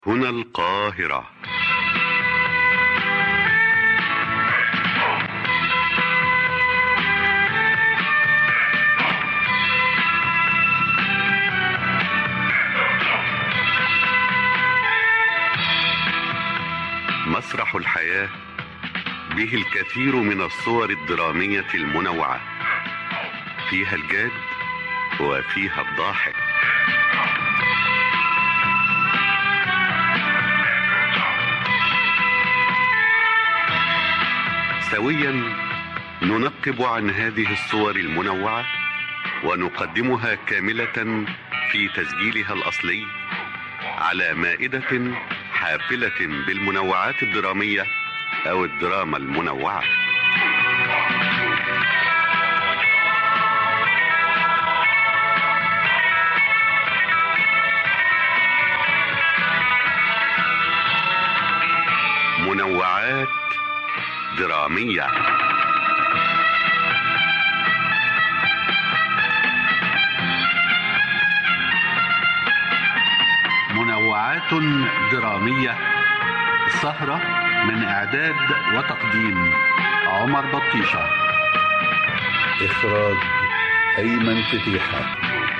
هنا القاهرة مسرح الحياة به الكثير من الصور الدرامية المنوعة فيها الجاد وفيها الضاحك سويا ننقب عن هذه الصور المنوعة ونقدمها كاملة في تسجيلها الأصلي على مائدة حافلة بالمنوعات الدرامية أو الدراما المنوعة منوعات درامية منوعات درامية سهرة من إعداد وتقديم عمر بطيشة إخراج أيمن فتيحة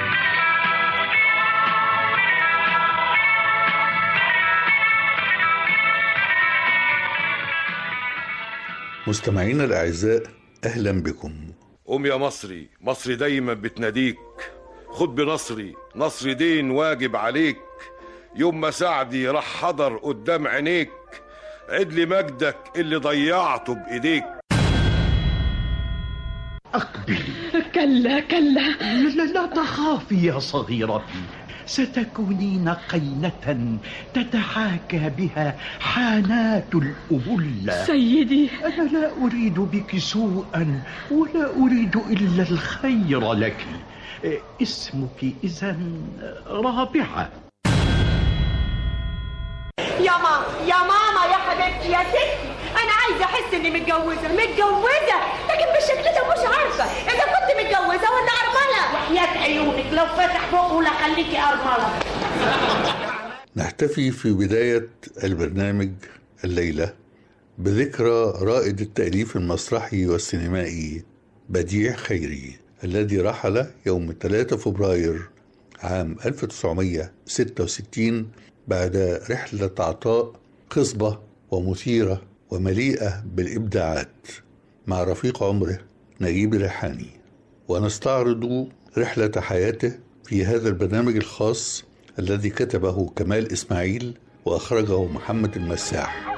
مستمعينا الأعزاء أهلا بكم قوم يا مصري مصر دايما بتناديك خد بنصري نصر دين واجب عليك يوم ما سعدي راح حضر قدام عينيك عد لي مجدك اللي ضيعته بايديك أقبلي كلا كلا لا, لا, لا تخافي يا صغيرتي ستكونين قينة تتحاكى بها حانات الأبلة سيدي أنا لا أريد بك سوءا ولا أريد إلا الخير لك اسمك إذا رابعة يا ماما يا ماما يا حبيبتي يا ستي انا عايزه احس اني متجوزه متجوزه لكن بالشكل ده مش عارفه اذا كنت متجوزه ولا ارمله وحياة عيونك لو فتح بقه لخليكي ارمله نحتفي في بداية البرنامج الليلة بذكرى رائد التأليف المسرحي والسينمائي بديع خيري الذي رحل يوم 3 فبراير عام 1966 بعد رحلة عطاء خصبة ومثيرة ومليئة بالإبداعات مع رفيق عمره نجيب ريحاني ونستعرض رحلة حياته في هذا البرنامج الخاص الذي كتبه كمال إسماعيل وأخرجه محمد المساح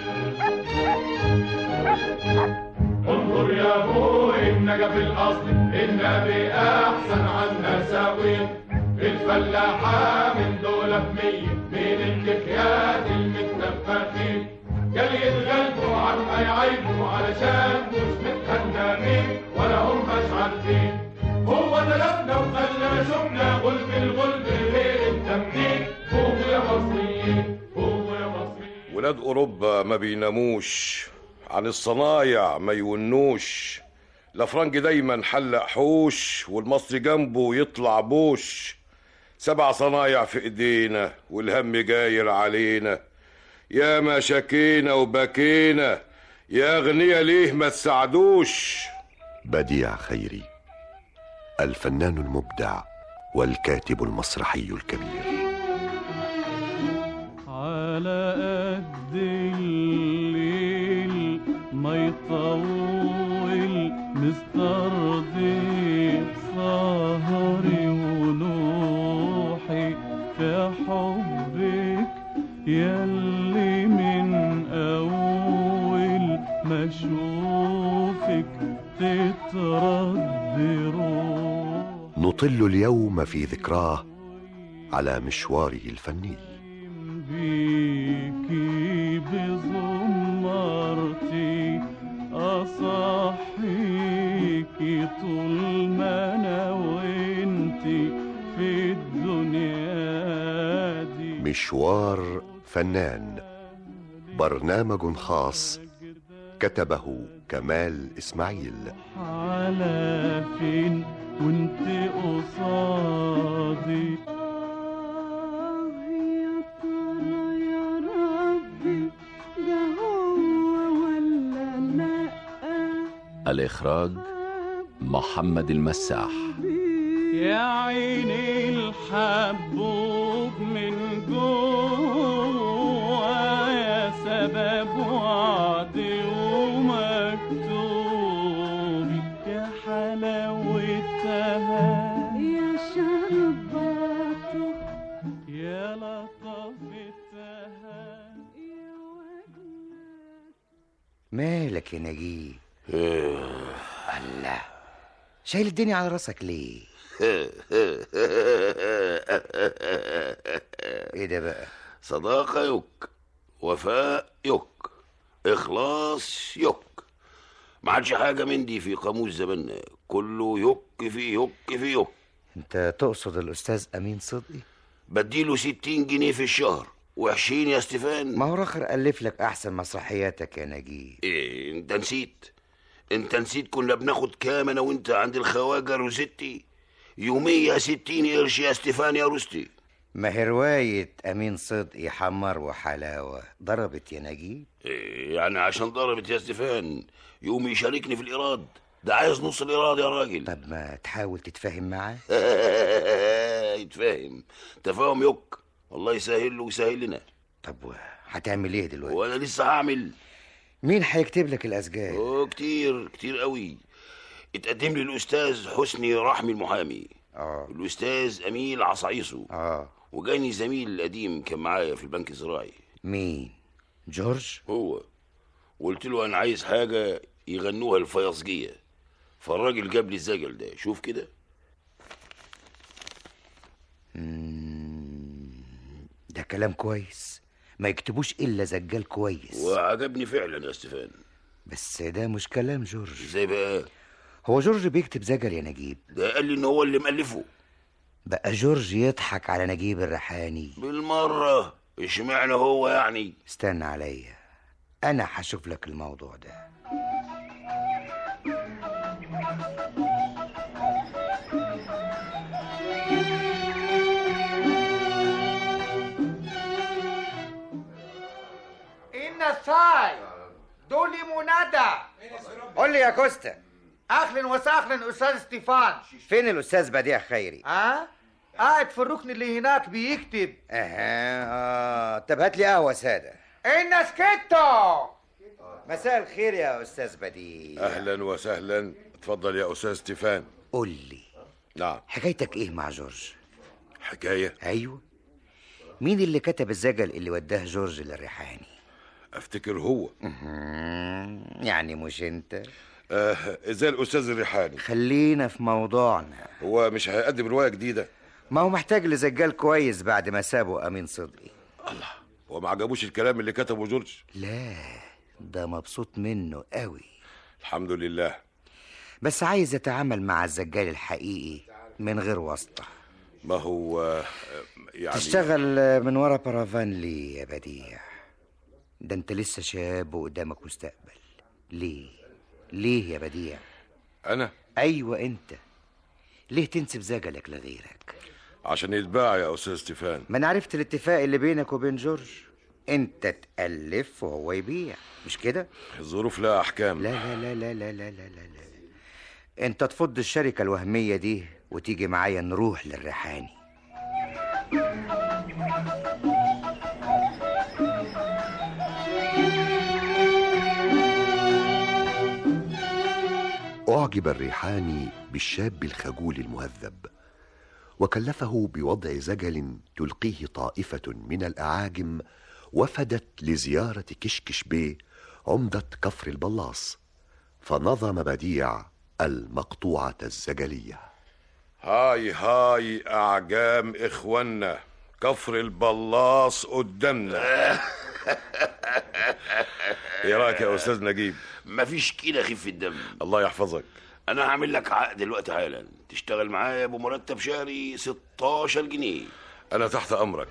انظر يا ابوي النجا في الاصل النبي احسن عنا ساوين الفلاحة من دولة بمية من الكفيات المتنفخين قال يتغلبوا عن ما يعيبوا علشان مش متهنمين ولا هم مش عارفين هو تلفنا وخلى شفنا غلب الغلب غير التمكين فوق يا مصريين فوق يا مصريين ولاد اوروبا ما بيناموش عن الصنايع ما يونوش الافرنج دايما حلق حوش والمصري جنبه يطلع بوش سبع صنايع في ايدينا والهم جاير علينا يا ما شكينا وبكينا يا اغنيا ليه ما تساعدوش بديع خيري الفنان المبدع والكاتب المسرحي الكبير على قد الليل ما يطول مسترضي سهري ونوحي في حبك يلي من أول ما أشوفك تترد روحي نطل اليوم في ذكراه على مشواره الفني بيكي بزمرتي أصحيكي طول ما أنا وإنتي في الدنيا دي مشوار فنان برنامج خاص كتبه كمال إسماعيل على فين وانت قصادي يا ترى الإخراج محمد المساح يا عيني الحبوب من جوا يا سبب وعدي ومكتوب يا حلاوتها يا شربته يا لطفتها مالك يا نجيب الله شايل الدنيا على راسك ليه ايه ده بقى صداقة يك وفاء يك إخلاص يك ما عادش حاجة من دي في قاموس زماننا كله يك في يك في يك انت تقصد الاستاذ امين صدقي بديله ستين جنيه في الشهر وحشين يا ستيفان ما هو راخر الف لك احسن مسرحياتك يا نجيب إيه انت نسيت انت نسيت كنا بناخد كام انا وانت عند الخواجة روزيتي يومية ستين قرش يا ستيفان يا روستي ما هي رواية أمين صدقي حمر وحلاوة ضربت يا نجيب إيه يعني عشان ضربت يا ستيفان يقوم يشاركني في الإيراد ده عايز نص الإيراد يا راجل طب ما تحاول تتفاهم معاه يتفاهم تفاهم يك الله يسهل له ويسهل لنا طب هتعمل ايه دلوقتي وانا لسه هعمل مين هيكتب لك الاسجال اوه كتير كتير قوي اتقدم لي الاستاذ حسني رحمي المحامي اه الاستاذ اميل عصعيصو اه وجاني زميل قديم كان معايا في البنك الزراعي مين جورج هو وقلت له انا عايز حاجه يغنوها الفيصجيه فالراجل جاب لي الزجل ده شوف كده ده كلام كويس ما يكتبوش الا زجال كويس وعجبني فعلا يا ستيفان بس ده مش كلام جورج ازاي بقى هو جورج بيكتب زجل يا نجيب ده قال لي ان هو اللي مألفه بقى جورج يضحك على نجيب الريحاني بالمره اشمعنى هو يعني استنى عليا انا هشوف لك الموضوع ده إن الساي دولي منادى قول لي يا كوستا أهلا وسهلا أستاذ ستيفان فين الاستاذ بديع خيري ها؟ قاعد في الركن اللي هناك بيكتب اها اه طب هات لي قهوه ساده إن سكيتو مساء الخير يا استاذ بديع اهلا وسهلا اتفضل يا استاذ ستيفان قول لي نعم حكايتك ايه مع جورج حكايه ايوه مين اللي كتب الزجل اللي وداه جورج للريحاني افتكر هو يعني مش انت آه زي الاستاذ الريحاني خلينا في موضوعنا هو مش هيقدم روايه جديده ما هو محتاج لزجال كويس بعد ما سابه امين صدقي هو ما عجبوش الكلام اللي كتبه جورج لا ده مبسوط منه قوي الحمد لله بس عايز يتعامل مع الزجال الحقيقي من غير واسطة ما هو آه، يعني تشتغل من ورا بارافان ليه يا بديع ده انت لسه شاب وقدامك مستقبل ليه ليه يا بديع انا ايوه انت ليه تنسب زجلك لغيرك عشان يتباع يا استاذ ستيفان ما انا عرفت الاتفاق اللي بينك وبين جورج انت تألف وهو يبيع مش كده الظروف لها احكام لا لا لا لا لا لا لا لا, لا. انت تفض الشركة الوهمية دي وتيجي معايا نروح للريحاني أعجب الريحاني بالشاب الخجول المهذب وكلفه بوضع زجل تلقيه طائفة من الأعاجم وفدت لزيارة كشكش بيه عمدة كفر البلاص فنظم بديع المقطوعة الزجلية هاي هاي اعجام اخوانا كفر البلاص قدامنا ايه رايك يا استاذ نجيب مفيش كده خف الدم الله يحفظك انا هعمل لك عقد دلوقتي حالا تشتغل معايا بمرتب شهري 16 جنيه انا تحت امرك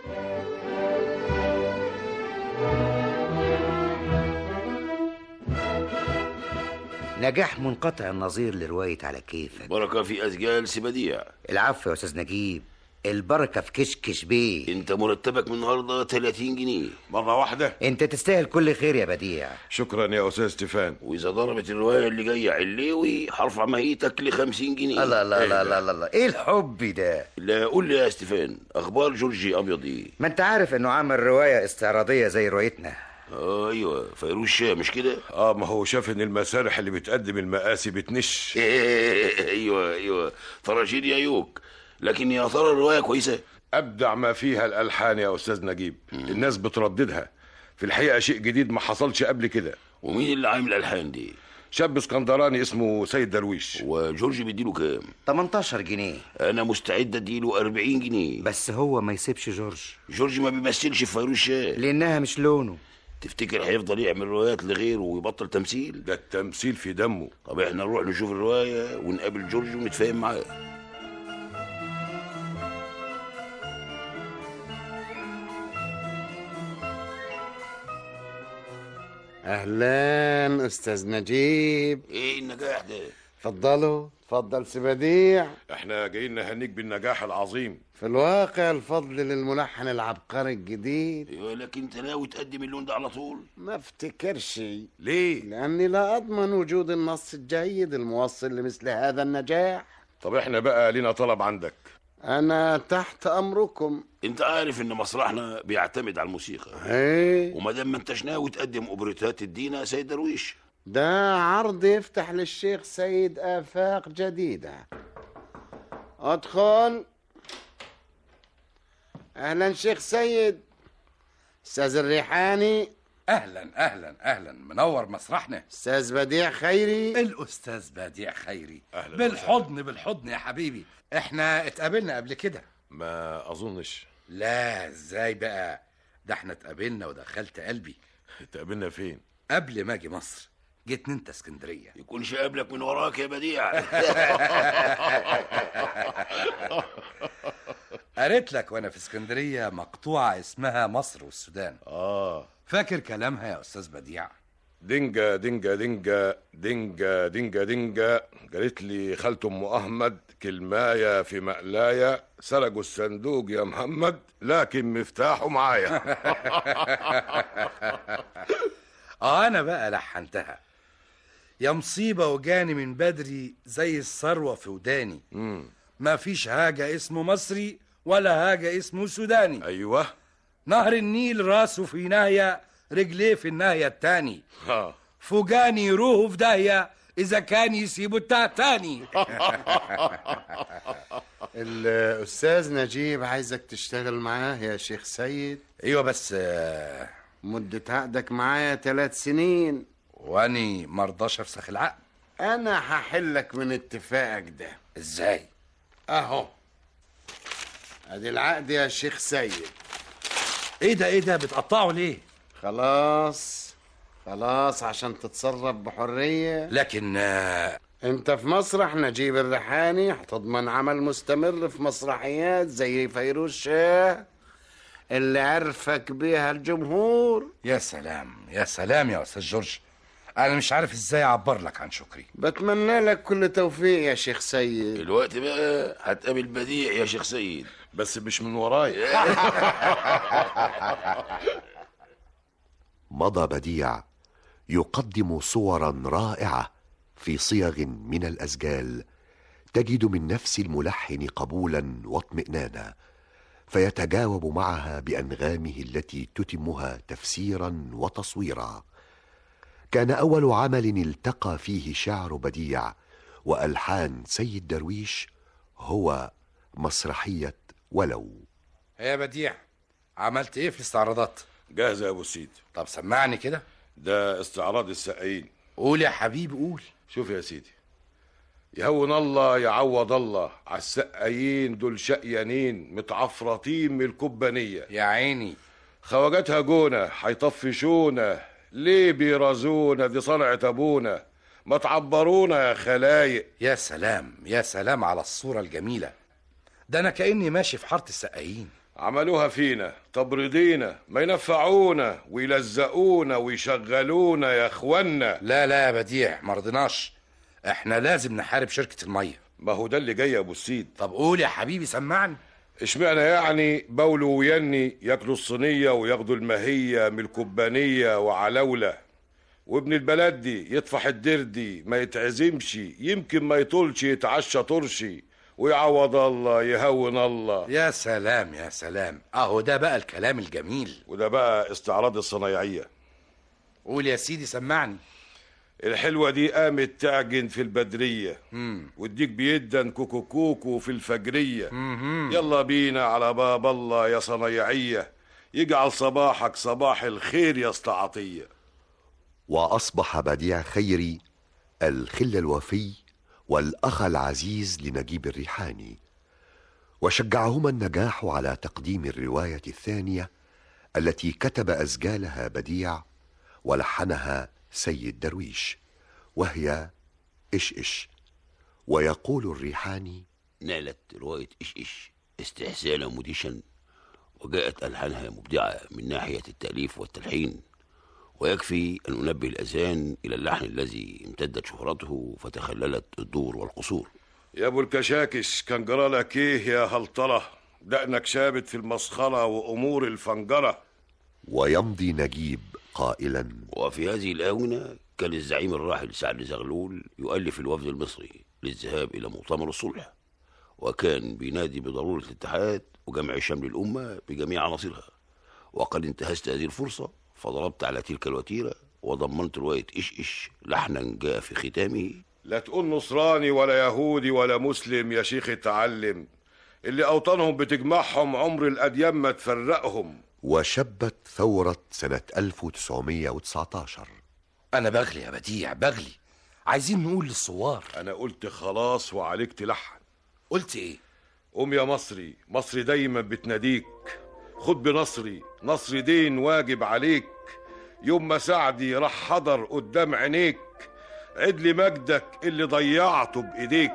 نجاح منقطع النظير لرواية على كيفك بركة في أسجال سبديع العفو يا أستاذ نجيب البركه في كشكش بيه انت مرتبك من النهارده 30 جنيه مرة واحدة انت تستاهل كل خير يا بديع شكرا يا أستاذ ستيفان واذا ضربت الروايه اللي جايه علوي هرفع مهيتك ل 50 جنيه الله الله الله الله الله الله ايه الحب ده لا قول لي يا ستيفان اخبار جورجي ابيض ايه ما انت عارف انه عمل روايه استعراضيه زي روايتنا آه ايوه فيروز شاه مش كده اه ما هو شاف ان المسارح اللي بتقدم المقاسي بتنش ايوه ايوه تراجيدي يا يوك لكن يا ترى الروايه كويسه ابدع ما فيها الالحان يا استاذ نجيب الناس بترددها في الحقيقه شيء جديد ما حصلش قبل كده ومين اللي عامل الالحان دي شاب اسكندراني اسمه سيد درويش وجورج بيديله كام 18 جنيه انا مستعد اديله 40 جنيه بس هو ما يسيبش جورج جورج ما بيمثلش في فيروز شاه لانها مش لونه تفتكر هيفضل يعمل روايات لغيره ويبطل تمثيل ده التمثيل في دمه طب احنا نروح نشوف الروايه ونقابل جورج ونتفاهم معاه اهلا استاذ نجيب ايه النجاح ده اتفضلوا اتفضل سبديع احنا جايين نهنيك بالنجاح العظيم في الواقع الفضل للملحن العبقري الجديد ايوه لكن انت ناوي تقدم اللون ده على طول ما افتكرش ليه لاني لا اضمن وجود النص الجيد الموصل لمثل هذا النجاح طب احنا بقى لنا طلب عندك انا تحت امركم انت عارف ان مسرحنا بيعتمد على الموسيقى ايه وما دام ما انتش ناوي تقدم اوبريتات الدينا يا سيد درويش ده عرض يفتح للشيخ سيد آفاق جديدة ادخل أهلا شيخ سيد أستاذ الريحاني اهلا اهلا اهلا منور مسرحنا أستاذ بديع خيري الاستاذ بديع خيري أهلاً بالحضن بالحضن يا حبيبي احنا اتقابلنا قبل كده ما اظنش لا ازاي بقى ده احنا اتقابلنا ودخلت قلبي اتقابلنا فين قبل ما اجي مصر جيت انت اسكندريه يكونش قابلك من وراك يا بديع قريت لك وانا في اسكندريه مقطوعه اسمها مصر والسودان اه فاكر كلامها يا استاذ بديع دنجا دنجا دنجا دنجا دنجا دنجا قالت لي خالته ام احمد كلمايه في مقلايه سرقوا الصندوق يا محمد لكن مفتاحه معايا اه انا بقى لحنتها يا مصيبه وجاني من بدري زي الثروه في وداني ما فيش حاجه اسمه مصري ولا حاجه اسمه سوداني ايوه نهر النيل راسه في ناحيه رجليه في الناحيه التاني ها فوجاني روحه في داهيه اذا كان يسيبه التاني الأستاذ نجيب عايزك تشتغل معاه يا شيخ سيد ايوه بس آه، مدة عقدك معايا ثلاث سنين واني مرضاش افسخ العقد أنا هحلك من اتفاقك ده ازاي أهو أدي العقد يا شيخ سيد ايه ده ايه ده بتقطعه ليه خلاص خلاص عشان تتصرف بحرية لكن آه، انت في مسرح نجيب الريحاني هتضمن عمل مستمر في مسرحيات زي فيروز شاه اللي عرفك بيها الجمهور يا سلام يا سلام يا استاذ جورج انا مش عارف ازاي اعبر لك عن شكري بتمنى لك كل توفيق يا شيخ سيد الوقت بقى هتقابل بديع يا شيخ سيد بس مش من ورايا مضى بديع يقدم صورا رائعه في صيغ من الاسجال تجد من نفس الملحن قبولا واطمئنانا فيتجاوب معها بانغامه التي تتمها تفسيرا وتصويرا كان اول عمل التقى فيه شعر بديع والحان سيد درويش هو مسرحيه ولو يا بديع عملت ايه في الاستعراضات جاهزه يا ابو سيد طب سمعني كده ده استعراض السقايين قول يا حبيبي قول شوف يا سيدي يهون الله يعوض الله على السقايين دول شقيانين متعفرطين من الكبانيه يا عيني خواجاتها جونا هيطفشونا ليه بيرازونا دي صنعة ابونا ما تعبرونا يا خلايق يا سلام يا سلام على الصورة الجميلة ده أنا كأني ماشي في حارة السقايين عملوها فينا طب رضينا ما ينفعونا ويلزقونا ويشغلونا يا اخوانا لا لا يا بديع مرضناش احنا لازم نحارب شركة المية ما هو ده اللي جاي يا ابو السيد طب قول يا حبيبي سمعني اشمعنى يعني بولو ويني ياكلوا الصينية وياخدوا المهية من الكوبانية وعلولة وابن البلدي يطفح الدردي ما يتعزمش يمكن ما يطولش يتعشى طرشي ويعوض الله يهون الله يا سلام يا سلام اهو ده بقى الكلام الجميل وده بقى استعراض الصنايعية قول يا سيدي سمعني الحلوة دي قامت تعجن في البدرية مم. والديك بيدن كوكو كوكو في الفجرية مهم. يلا بينا على باب الله يا صنايعية يجعل صباحك صباح الخير يا استعطية واصبح بديع خيري الخل الوفي والاخ العزيز لنجيب الريحاني وشجعهما النجاح على تقديم الروايه الثانيه التي كتب اسجالها بديع ولحنها سيد درويش وهي اش اش ويقول الريحاني نالت رواية إش إش استحسانا مدهشا وجاءت ألحانها مبدعة من ناحية التأليف والتلحين ويكفي أن أنبه الأذان إلى اللحن الذي امتدت شهرته فتخللت الدور والقصور يا ابو الكشاكش كان جرالك ايه يا هلطلة دقنك شابت في المسخرة وامور الفنجرة ويمضي نجيب قائلا وفي هذه الآونة كان الزعيم الراحل سعد زغلول يؤلف الوفد المصري للذهاب إلى مؤتمر الصلح وكان بينادي بضرورة الاتحاد وجمع شمل الأمة بجميع عناصرها وقد انتهزت هذه الفرصة فضربت على تلك الوتيرة وضمنت رواية إش إش لحنا جاء في ختامه لا تقول نصراني ولا يهودي ولا مسلم يا شيخ اتعلم اللي اوطانهم بتجمعهم عمر الاديان ما تفرقهم وشبت ثورة سنة 1919 انا بغلي يا بديع بغلي عايزين نقول للثوار انا قلت خلاص وعليك تلحن قلت ايه قوم يا مصري مصري دايما بتناديك خد بنصري نصر دين واجب عليك يوم ما سعدي راح حضر قدام عينيك عد لي مجدك اللي ضيعته بايديك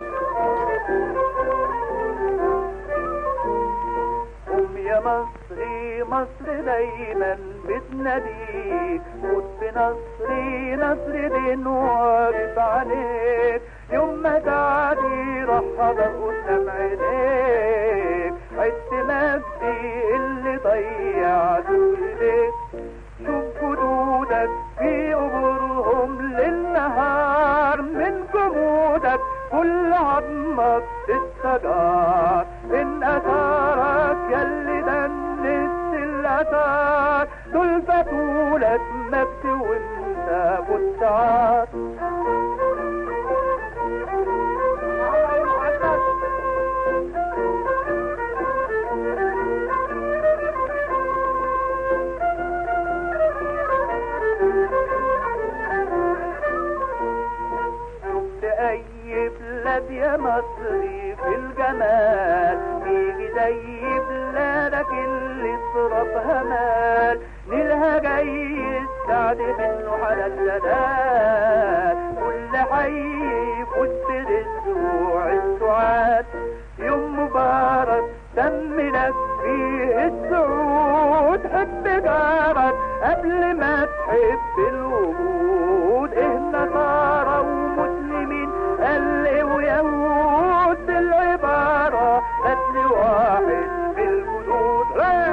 قوم يا مصري مصر دايما بتناديك موت بنصري نصر دين واقف عليك يوم ما تعدي راح حضر قدام عينيك عدت نفسي اللي ضيعته ايديك شوف جدودك في قبورهم للنهار من جمودك كل عظمك تتسجار ان اثارك يلي دنست الاثار دول فتولك مجد وانت بتعار شفت اي بلاد يا مصري في الجمال يجي زي بلادك اللي صرفها مال نيلها جاي السعد منه على السداد كل حي يفوت بالاسبوع السعاد يوم مبارك تم لك فيه السعود حب جارك قبل ما تحب الوجود ايه نصارى ومسلمين قال ويهود بالعبارة قتل واحد بالجدود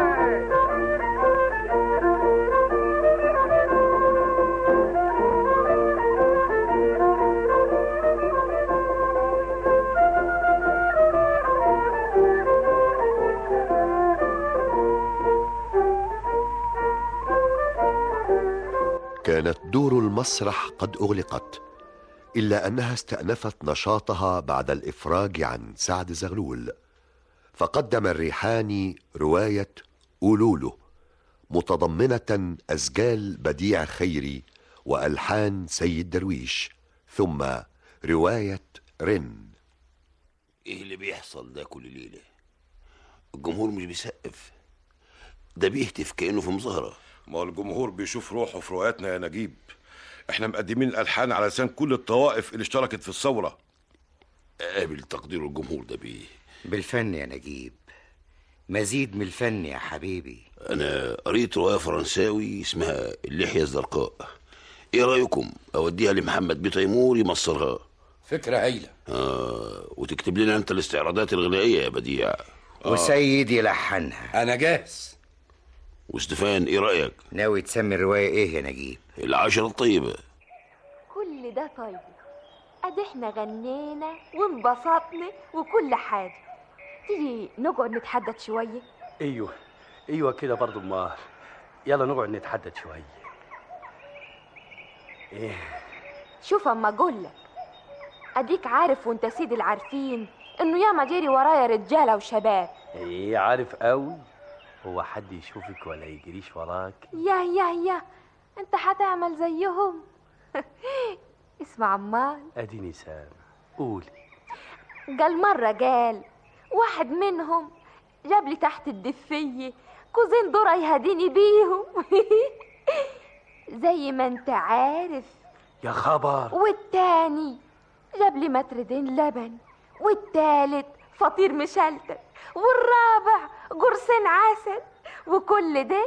كانت دور المسرح قد اغلقت الا انها استانفت نشاطها بعد الافراج عن سعد زغلول فقدم الريحاني روايه اولوله متضمنه اسجال بديع خيري والحان سيد درويش ثم روايه رن إيه اللي بيحصل ده كل ليلة الجمهور مش بيسقف ده بيهتف كأنه في مظاهرة ما هو الجمهور بيشوف روحه في رواياتنا يا نجيب احنا مقدمين الالحان على لسان كل الطوائف اللي اشتركت في الثوره قابل تقدير الجمهور ده بيه بالفن يا نجيب مزيد من الفن يا حبيبي أنا قريت رواية فرنساوي اسمها اللحية الزرقاء إيه رأيكم أوديها لمحمد بيه تيمور يمصرها فكرة هايلة آه وتكتب لنا أنت الاستعراضات الغنائية يا بديع وسيد يلحنها انا جاهز وستيفان ايه رايك ناوي تسمي الروايه ايه يا نجيب العشرة الطيبة كل ده طيب ادي احنا غنينا وانبسطنا وكل حاجه تيجي نقعد نتحدث شويه ايوه ايوه كده برضو امال يلا نقعد نتحدث شويه ايه شوف اما اقول لك اديك عارف وانت سيد العارفين انه ياما جري ورايا رجاله وشباب ايه عارف قوي هو حد يشوفك ولا يجريش وراك يا يا يا انت هتعمل زيهم اسمع عمال اديني سامع قولي قال مرة قال واحد منهم جاب لي تحت الدفية كوزين دورة يهديني بيهم زي ما انت عارف يا خبر والتاني جاب لي متردين لبن والتالت فطير مشلتت والرابع قرصين عسل وكل ده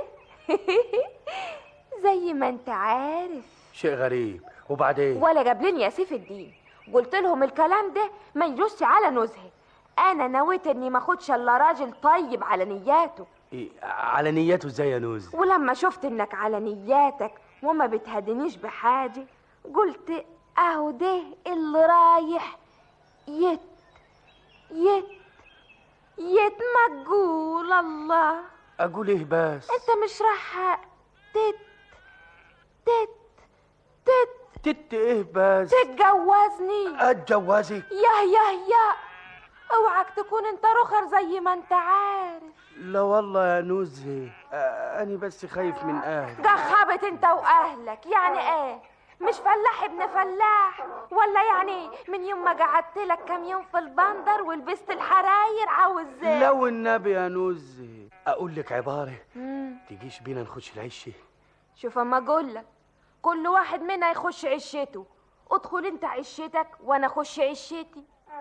زي ما انت عارف شيء غريب وبعدين ولا جابلين يا سيف الدين قلت لهم الكلام ده ما يجوزش على نزهه انا نويت اني ما اخدش الا راجل طيب على نياته إيه على نيته ازاي يا نوز ولما شفت انك على نياتك وما بتهدنيش بحاجه قلت اهو ده اللي رايح يت يت يت مجول الله اقول ايه بس انت مش راح تت تت تت تت ايه بس تتجوزني اتجوزك يا يا يا اوعك تكون انت رخر زي ما انت عارف لا والله يا نوزي آه انا بس خايف من اهلي جخبت انت واهلك يعني ايه مش فلاح ابن فلاح ولا يعني من يوم ما قعدت لك كام يوم في البندر ولبست الحراير عاوز ايه لو النبي يا نوزي اقول لك عباره مم. تجيش بينا نخش العشه شوف اما اقول لك كل واحد منا يخش عشته ادخل انت عشتك وانا اخش عشتي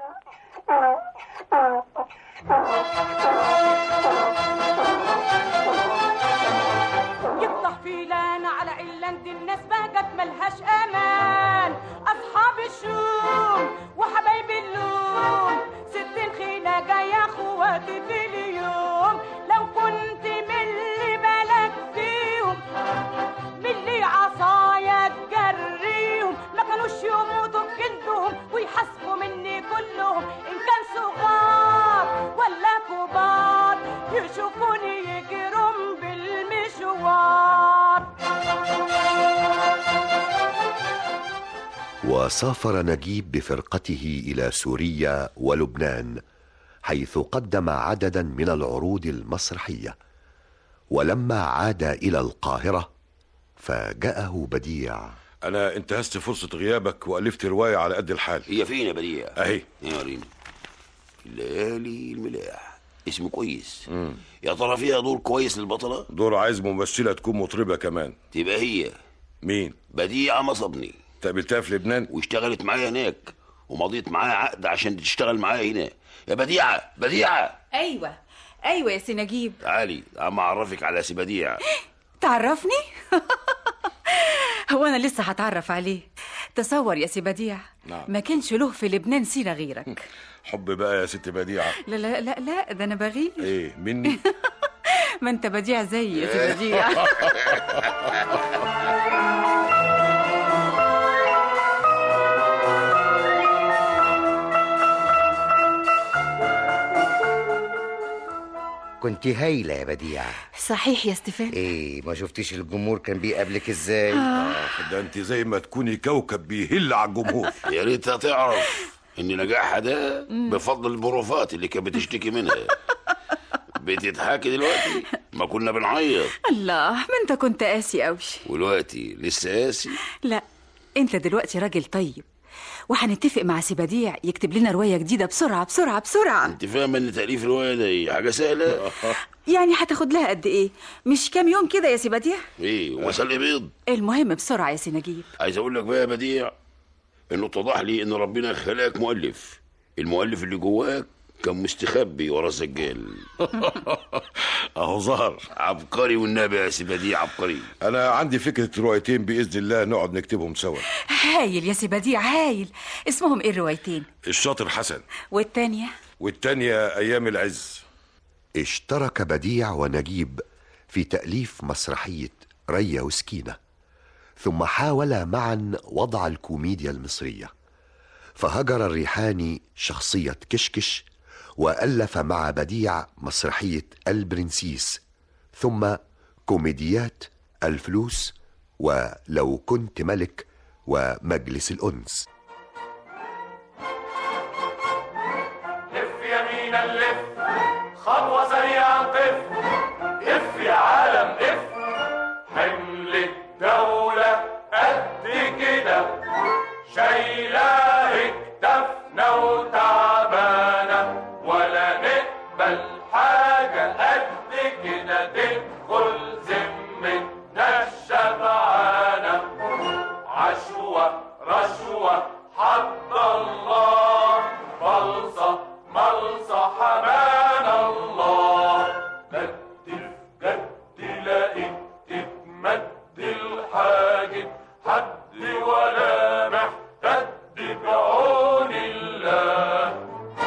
يفتح فيلان على علان الناس بهجت ملهاش امان اصحاب الشوم وحبايب اللوم ستين خينا جاية اخواتي في اليوم لو كنت من اللي بالك فيهم باللي عصايا تجريهم ما كانوش يموتوا بجلدهم ويحاسبوا مني كلهم ان كان صغار ولا كبار يشوفوني يجرم بالمشوار وسافر نجيب بفرقته الى سوريا ولبنان حيث قدم عددا من العروض المسرحيه ولما عاد الى القاهره فاجاه بديع انا انتهزت فرصة غيابك والفت رواية على قد الحال هي فين يا بديع اهي يا وريني الليالي الملاح اسم كويس يا ترى فيها دور كويس للبطلة دور عايز ممثلة تكون مطربة كمان تبقى هي مين بديعة مصبني تقابلتها في لبنان واشتغلت معايا هناك ومضيت معاها عقد عشان تشتغل معايا هنا يا بديعة بديعة ايوه ايوه يا سي نجيب تعالي عم اعرفك على سي بديع تعرفني هو انا لسه هتعرف عليه تصور يا سي بديع نعم. ما كانش له في لبنان سيره غيرك حب بقى يا ست بديعة لا لا لا لا ده انا بغير ايه مني ما انت بديع زي يا سي بديع كنت هايلة يا بديع صحيح يا ستيفان ايه ما شفتيش الجمهور كان بيقابلك ازاي آه، ده انت زي ما تكوني كوكب بيهل على الجمهور يا ريتها تعرف ان نجاحها ده بفضل البروفات اللي كانت بتشتكي منها بتضحكي دلوقتي ما كنا بنعيط الله ما انت كنت قاسي قوي ودلوقتي لسه قاسي لا انت دلوقتي راجل طيب وهنتفق مع سي بديع يكتب لنا روايه جديده بسرعه بسرعه بسرعه انت فاهمه ان تاليف روايه ده حاجه سهله يعني هتاخد لها قد ايه مش كام يوم كده يا سي بديع ايه ومسلي بيض المهم بسرعه يا سي نجيب عايز اقول لك بقى يا بديع انه اتضح لي ان ربنا خلقك مؤلف المؤلف اللي جواك كان مستخبي ورا السجال اهو ظهر عبقري والنبي يا سي بديع عبقري انا عندي فكرة روايتين باذن الله نقعد نكتبهم سوا هايل يا سي بديع هايل اسمهم ايه الروايتين الشاطر حسن والتانية والتانية ايام العز اشترك بديع ونجيب في تأليف مسرحية ريا وسكينة ثم حاولا معا وضع الكوميديا المصرية فهجر الريحاني شخصية كشكش وألف مع بديع مسرحية البرنسيس ثم كوميديات الفلوس ولو كنت ملك ومجلس الأنس لف يمينا لف خطوة سريعة قف اف يا عالم اف حمل الدولة قد كده شايلاه اكتفنا وتعبانة ولا نقبل حاجة قد كده تدخل ذمتنا الشبعانة عشوة رشوة حد الله بلصة ملصة حمان الله جد في جد لقيت تتمد الحاجب حد ولا محتد بعون الله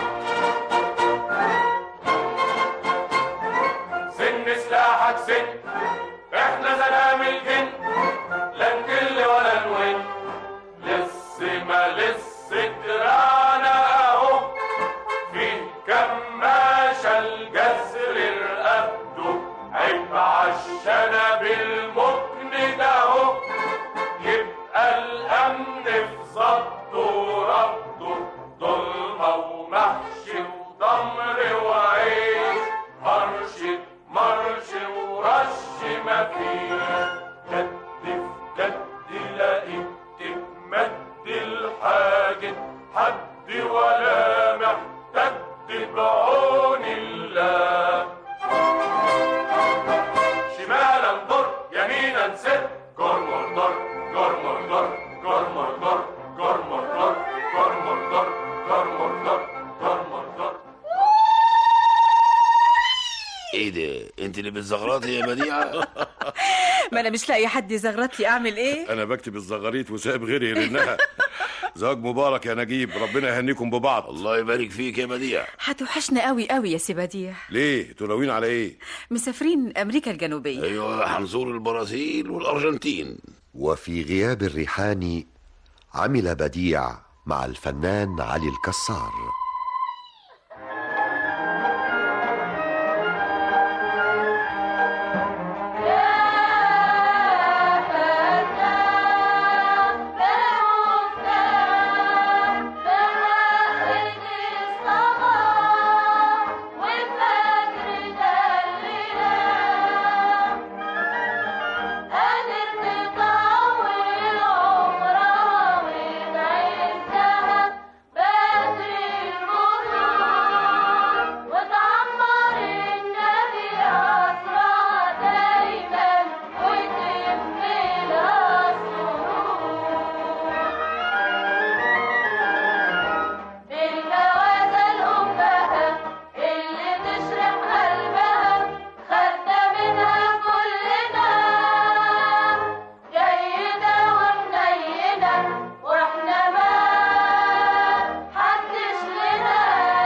سن سلاحك سن احنا زلام الجن لا نكل ولا نون لسه ما لسه دراعنا اهو في كماشة الجسر رقبته عيب عالشنب المكند اهو يبقى الامن في ظبطه وربطه ظلمة ومحشي وضمر وعيش مرش مرش ورش مفيش جد في جد لقيت تتمد الحاجب حد ولا محتد بعون الله شمالا ضر يمينا سر جرمر ضر جرمر ضر جرمر ضر جرمر ضر جرمر ضر جرمر ضر جرمر ضر ايه ده انت اللي بتزغرطي يا بديعه ما انا مش لاقي حد يزغرط لي اعمل ايه انا بكتب الزغاريت وسايب غيري يرنها زواج مبارك يا نجيب ربنا يهنيكم ببعض الله يبارك فيك يا بديع هتوحشنا قوي قوي يا سي بديع ليه تناوين على ايه مسافرين امريكا الجنوبيه ايوه هنزور البرازيل والارجنتين وفي غياب الريحاني عمل بديع مع الفنان علي الكسار بالجوازة الأمها اللي تشرح قلبها خدنا منها كلنا جيدة وحنينة واحنا ما حدش لنا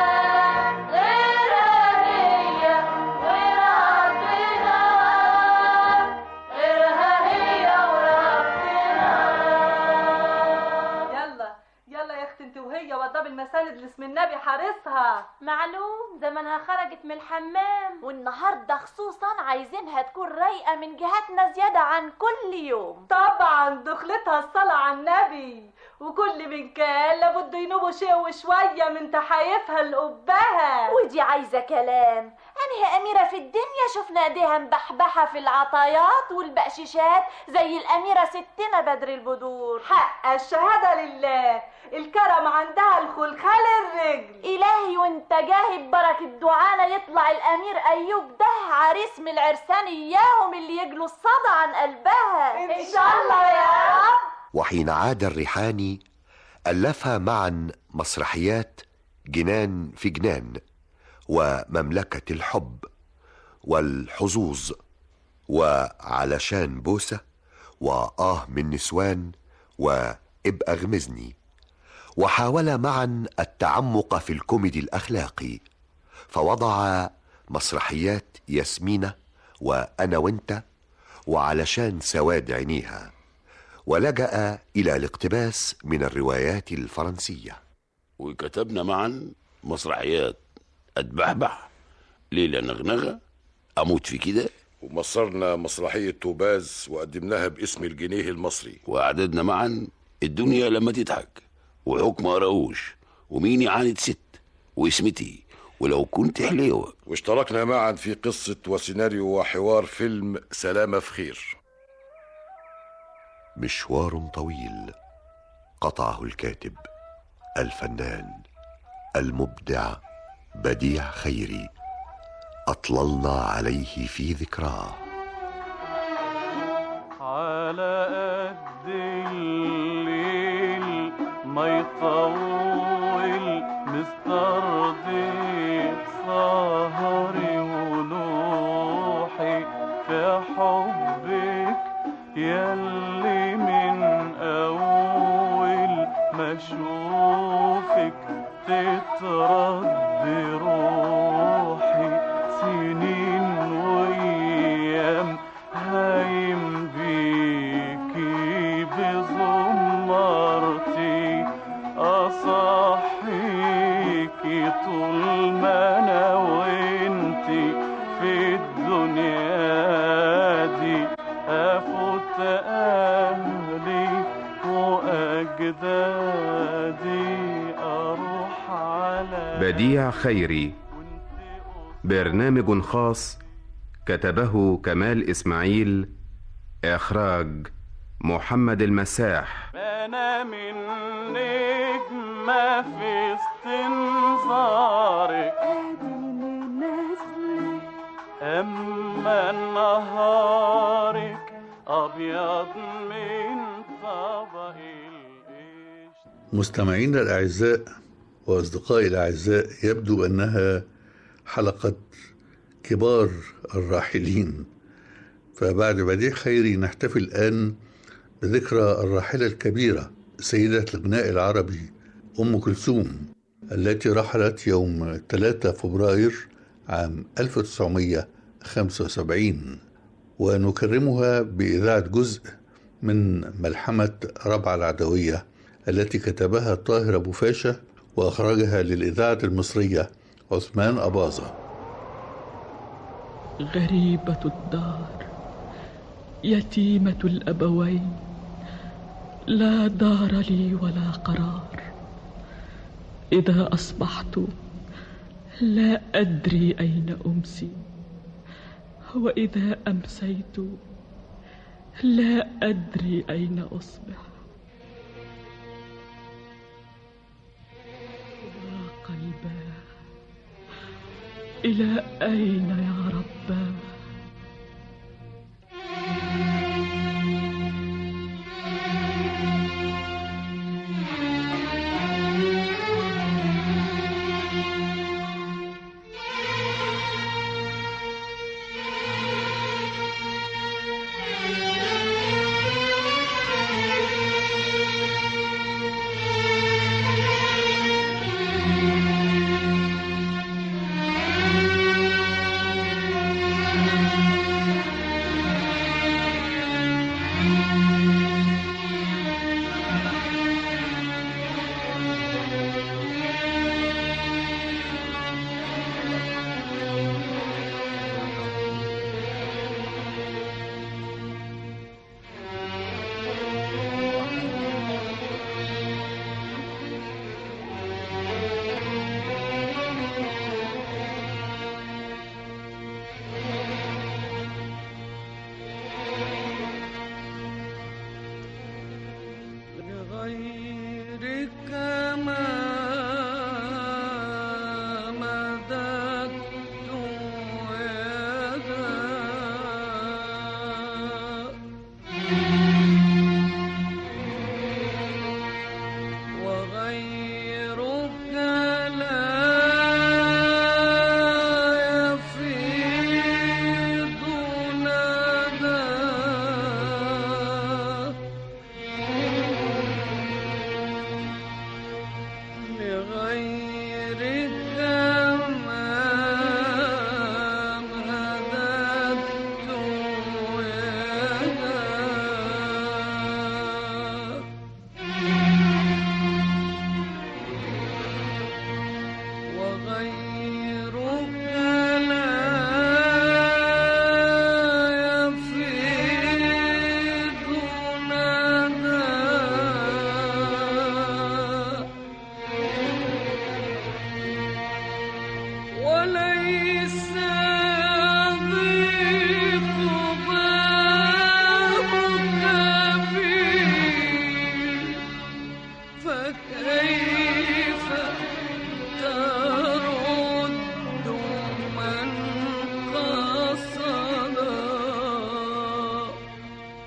غيرها هي وربنا غيرها هي وربنا يلا يلا يا اختي انت وهي وضب المساند اللي اسم النبي حارسها معلوم زمانها خرجت من الحمام والنهارده خصوصا عايزينها تكون رايقه من جهتنا زياده عن كل يوم طبعا دخلتها الصلاة على النبي وكل من كان لابد ينوبوا شيء وشوية من تحايفها لقبها ودي عايزه كلام انهي اميره في الدنيا شفنا ايديها مبحبحه في العطايات والبقشيشات زي الاميره ستنا بدر البدور حق الشهادة لله الكرم عندها الخلخال الرجل الهي وانت جاهي ببركه دعانا يطلع الامير ايوب ده عريس من العرسان اياهم اللي يجلوا الصدى عن قلبها ان شاء الله يا رب وحين عاد الريحاني ألفها معا مسرحيات جنان في جنان ومملكة الحب والحظوظ وعلشان بوسة وآه من نسوان وابقى غمزني وحاول معا التعمق في الكوميدي الأخلاقي فوضع مسرحيات ياسمينة وأنا وأنت وعلشان سواد عينيها ولجأ إلى الاقتباس من الروايات الفرنسية وكتبنا معا مسرحيات أتبحبح ليلة نغنغة أموت في كده ومصرنا مسرحية توباز وقدمناها باسم الجنيه المصري وأعددنا معا الدنيا لما تضحك وحكم قراوش ومين يعاند ست واسمتي ولو كنت حليوة واشتركنا معا في قصة وسيناريو وحوار فيلم سلامة في خير مشوار طويل قطعه الكاتب الفنان المبدع بديع خيري اطللنا عليه في ذكراه على قد الليل ما يطول مسترضي سهري ونوحي في حبك يلي من أول ما أشوفك تترد روحي سنين وأيام هايم بيكي بزمرتي أصحيكي طول ما أنا وإنتي في الدنيا دي أفوت أهلي وأجدادي أروح على بديع خيري برنامج خاص كتبه كمال إسماعيل إخراج محمد المساح أنا من نجمة في استنظارك أما نهارك أبيض من طبق مستمعينا الأعزاء وأصدقائي الأعزاء يبدو أنها حلقة كبار الراحلين فبعد بديع خيري نحتفل الآن بذكرى الراحلة الكبيرة سيدة الغناء العربي أم كلثوم التي رحلت يوم 3 فبراير عام 1975 ونكرمها بإذاعة جزء من ملحمة ربع العدوية التي كتبها طاهر أبو فاشا وأخرجها للإذاعة المصرية عثمان أباظة غريبة الدار يتيمة الأبوين لا دار لي ولا قرار إذا أصبحت لا أدري أين أمسي وإذا أمسيت لا أدري أين أصبح يا قلباه إلى أين يا رباه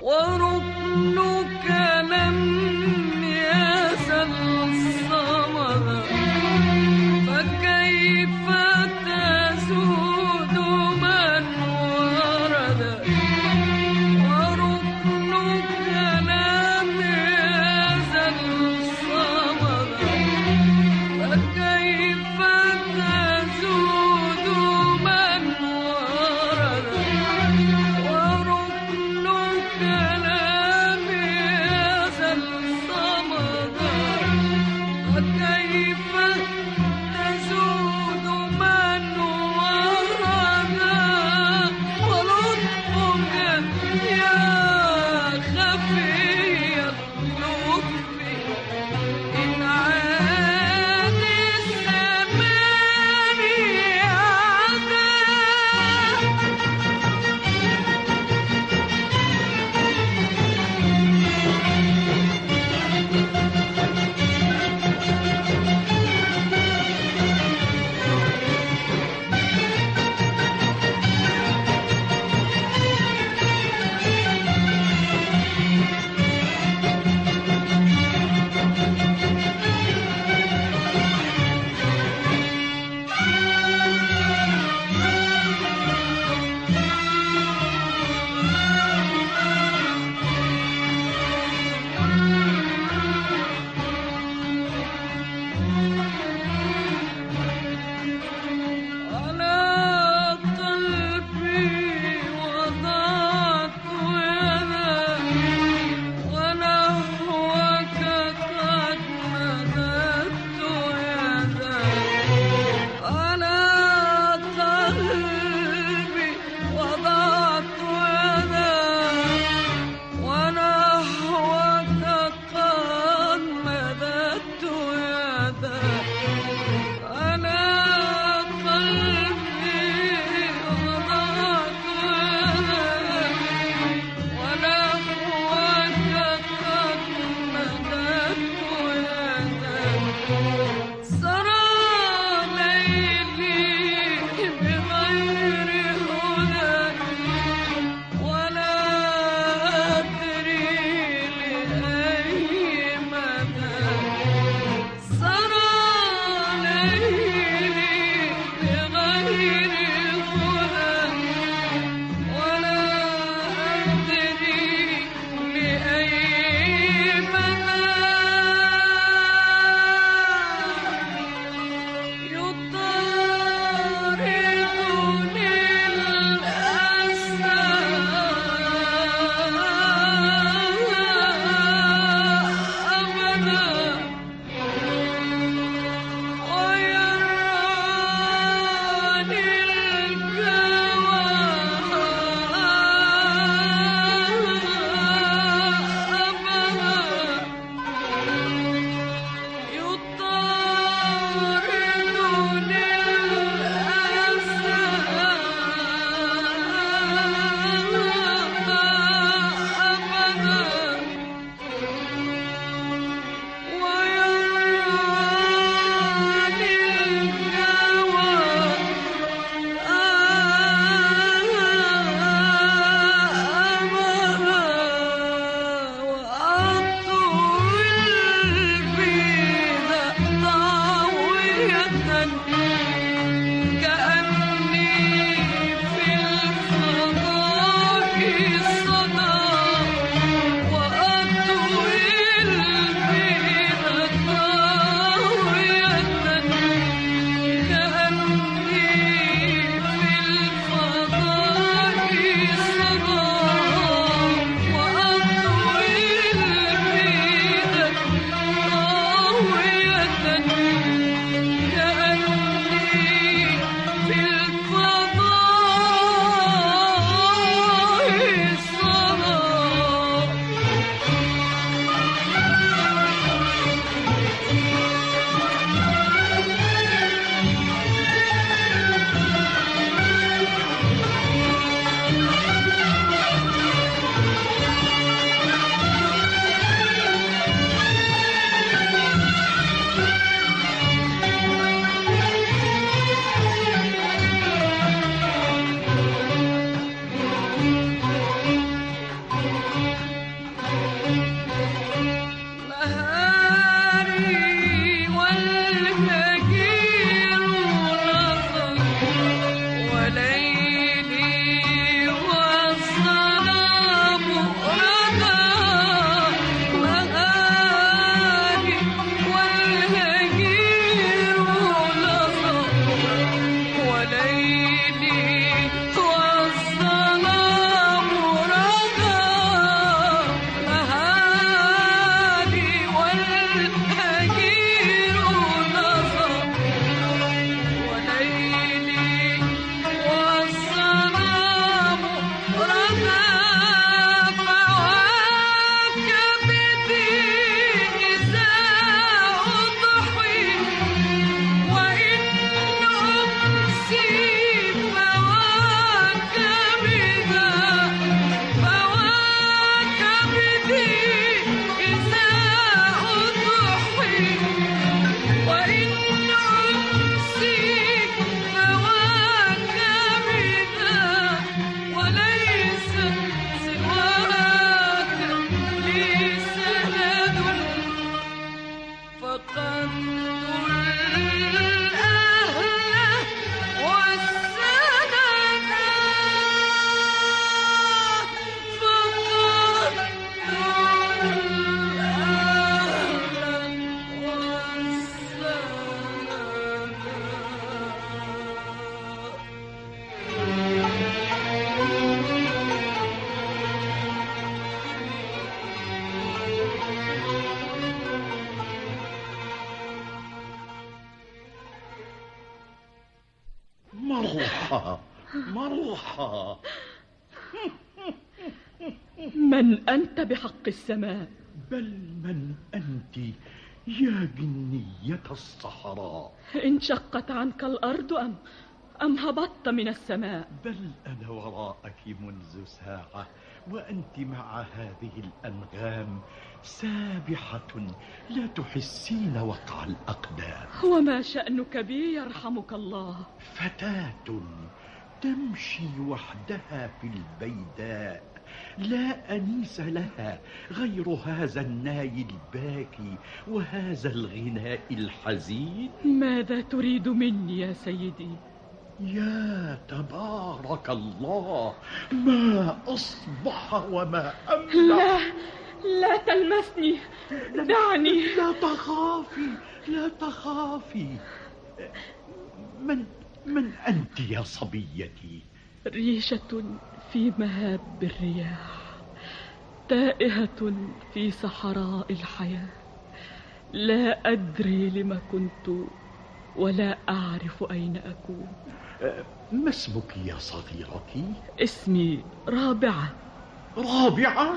وركنك لم يزل صمدا فكيف تسود من ورد وركنك لم يزل صمدا فكيف تسود من ورد وركنك لم مرحى مرحى من أنت بحق السماء بل من أنت يا جنية الصحراء انشقت عنك الأرض أم أم هبطت من السماء بل أنا وراءك منذ ساعة وأنت مع هذه الأنغام سابحة لا تحسين وقع الأقدام وما شأنك بي يرحمك الله فتاة تمشي وحدها في البيداء لا أنيس لها غير هذا الناي الباكي وهذا الغناء الحزين ماذا تريد مني يا سيدي يا تبارك الله ما أصبح وما أملح لا لا تلمسني دعني لا تخافي لا تخافي من من أنت يا صبيتي ريشة في مهاب الرياح تائهة في صحراء الحياة لا أدري لما كنت ولا أعرف أين أكون ما اسمك يا صغيرتي اسمي رابعة رابعة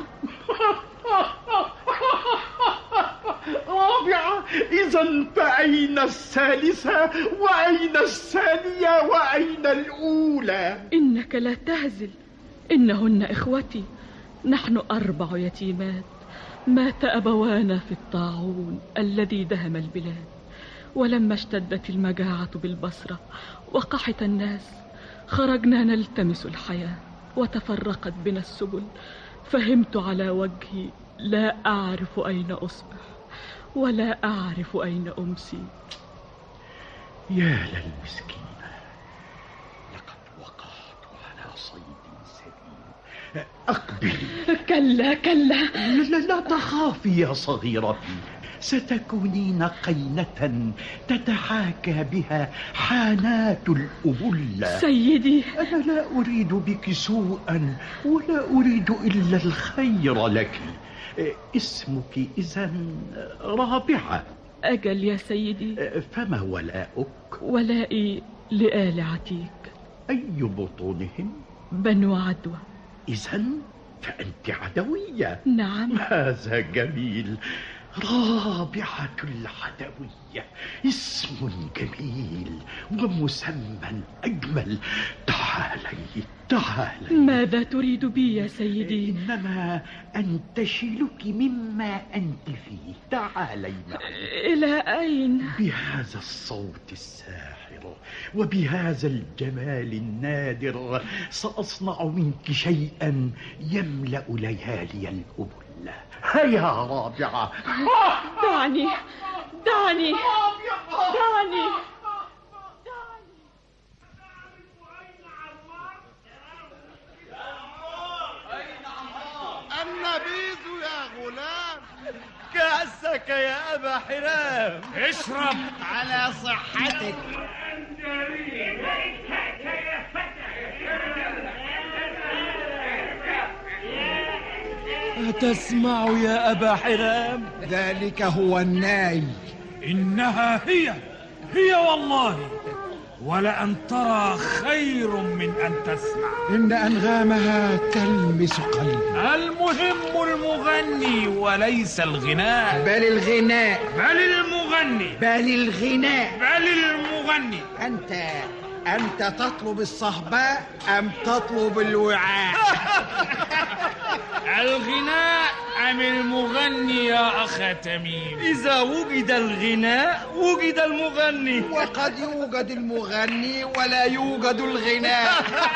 رابعة إذا فأين الثالثة وأين الثانية وأين الأولى إنك لا تهزل إنهن إخوتي نحن أربع يتيمات مات أبوانا في الطاعون الذي دهم البلاد ولما اشتدت المجاعة بالبصرة وقحط الناس خرجنا نلتمس الحياة وتفرقت بنا السبل فهمت على وجهي لا أعرف أين أصبح ولا أعرف أين أمسي يا للمسكينة لقد وقعت على صيد سليم أقبلي كلا كلا لا, لا, لا تخافي يا صغيرتي ستكونين قينة تتحاكى بها حانات الأبلة سيدي أنا لا أريد بك سوءا ولا أريد إلا الخير لك اسمك إذا رابعة أجل يا سيدي فما ولاؤك ولائي لآل عتيك أي بطونهم بنو عدوى إذا فأنت عدوية نعم هذا جميل رابعة العدوية اسم جميل ومسمى أجمل تعالي تعالي ماذا تريد بي يا سيدي إنما أنتشلك مما أنت فيه تعالي معي إلى أين بهذا الصوت الساحر وبهذا الجمال النادر سأصنع منك شيئا يملأ ليالي الأبل هيا رابعة دعني دعني دعني النبيذ يا غلام كأسك يا أبا حرام اشرب على صحتك أتسمع يا أبا حرام ذلك هو الناي إنها هي هي والله ولأن ترى خير من أن تسمع إن أنغامها تلمس قلبي المهم المغني وليس الغناء بل الغناء بل المغني بل الغناء بل المغني أنت أنت تطلب الصهباء أم تطلب الوعاء الغناء أم المغني يا أخا تميم إذا وجد الغناء وجد المغني وقد يوجد المغني ولا يوجد الغناء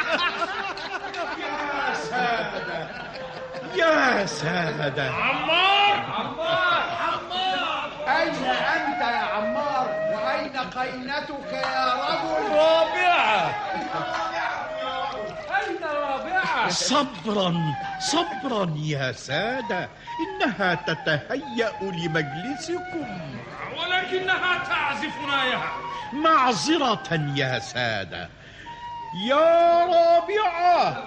يا سادة يا سادة عمار عمار عمار أين أنت يا عمار وأين قينتك يا رجل رابعة أين رابعة صبرا صبرا يا سادة إنها تتهيأ لمجلسكم ولكنها تعزف نايها معذرة يا سادة يا رابعة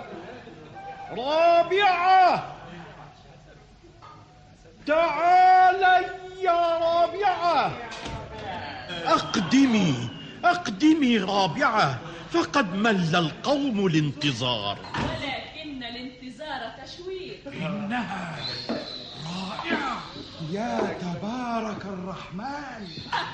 رابعة تعالي يا رابعة أقدمي أقدمي رابعة فقد مل القوم الانتظار ولكن الانتظار تشويق إنها رائعة يا تبارك الرحمن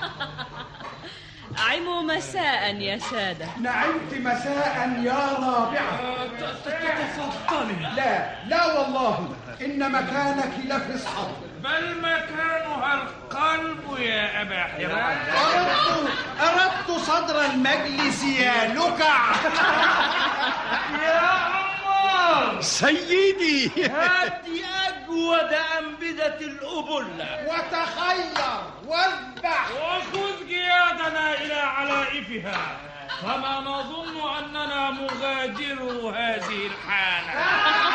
عموا مساء يا سادة نعمت مساء يا رابعة تفضلي لا لا والله إن مكانك لفصحى بل مكانها القلب يا أبا حراء أردت أردت صدر المجلس يا لكع يا عمار سيدي هات أجود أنبذة الأبلة وتخير واذبح وخذ جيادنا إلى علائفها فما نظن أننا مغادرو هذه الحانة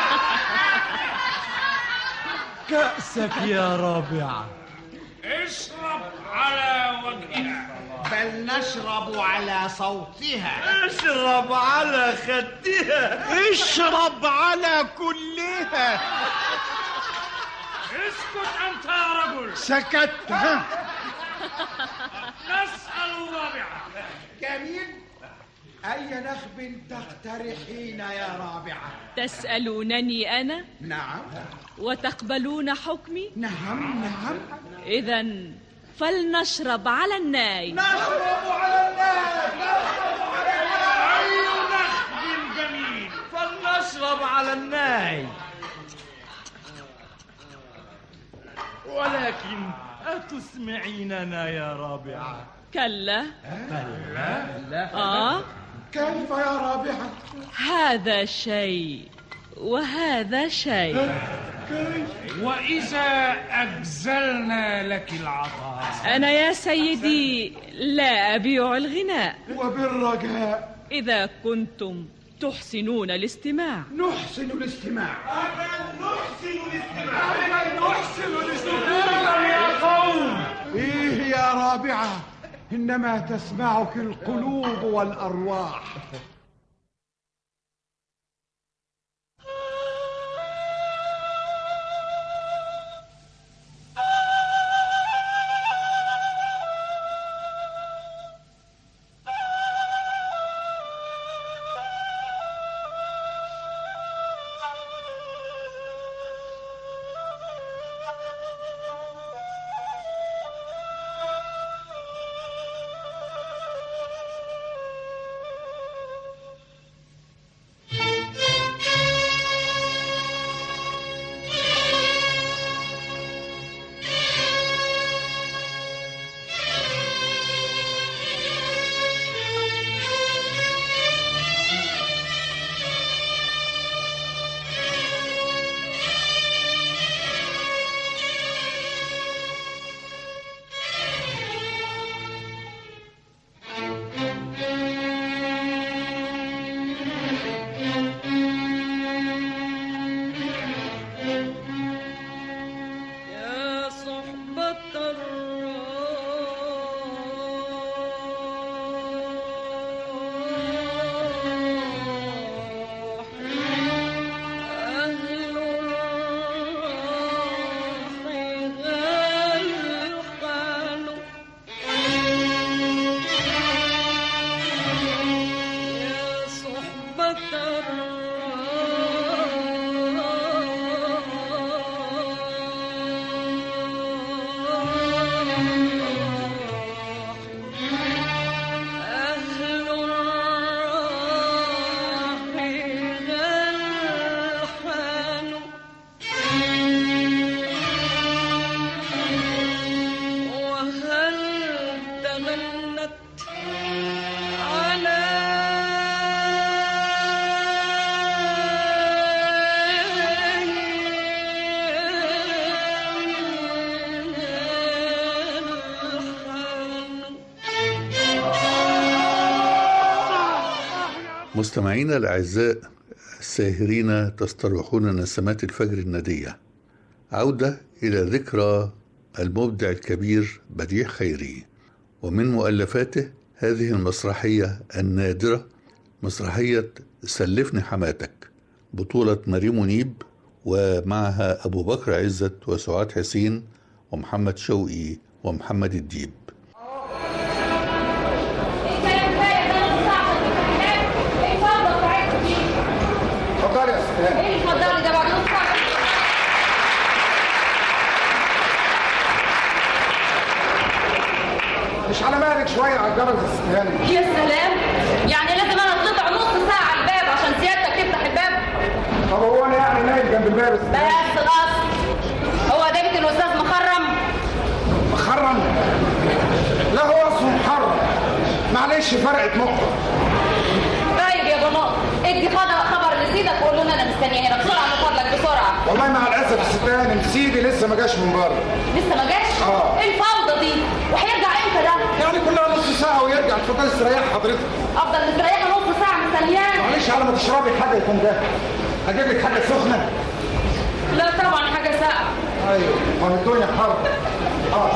كأسك يا رابعة اشرب على وجهها بل نشرب على صوتها اشرب على خدها اشرب على كلها اسكت أنت يا رجل سكت ها نسأل الرابعة جميل أي نخب تقترحين يا رابعة تسألونني أنا نعم وتقبلون حكمي نعم نعم إذا فلنشرب على الناي نشرب على الناس نشرب على الناس أي نخب جميل فلنشرب على الناي ولكن أتسمعيننا يا رابعة كلا لا آه كيف يا رابعة هذا شيء وهذا شيء وإذا أجزلنا لك العطاء أنا يا سيدي لا أبيع الغناء وبالرجاء إذا كنتم تحسنون الاستماع نحسن الاستماع يا قوم إيه يا رابعة إنما تسمعك القلوب والأرواح يا صحبة الراح أهل الراح غلقان يا صحبة الراح أهل الراح غلقان وهل تغنت على مستمعينا الأعزاء الساهرين تستروحون نسمات الفجر الندية عودة إلى ذكرى المبدع الكبير بديع خيري ومن مؤلفاته هذه المسرحية النادرة مسرحية سلفني حماتك بطولة مريم منيب ومعها أبو بكر عزت وسعاد حسين ومحمد شوقي ومحمد الديب الكلام ده يا كلام صح الكلام مش على مالك شويه على الجرس السهاني يا سلام يعني لازم انا اطلع نص ساعه على الباب عشان سيادتك تفتح الباب طب هو انا يعني نايم جنب الباب السهاني بس خلاص هو ده بيت الاستاذ مخرم مخرم لا هو اسمه محرم معلش فرقت نقطه طيب يا بنات ادي خبر خبر لسيدك وقول له ان انا مستنيه هنا بسرعه من فضلك بسرعه والله مع الاسف الستان سيدي لسه ما جاش من بره لسه ما جاش اه ايه الفوضى دي وهيرجع امتى ده يعني كلها نص ساعه ويرجع اتفضل استريح حضرتك افضل مستريحه نص ساعه مستنياه معلش على ما تشربي حاجه يكون ده اجيب لك حاجه سخنه لا طبعا حاجه ساقعه ايوه ما هي الدنيا حر اه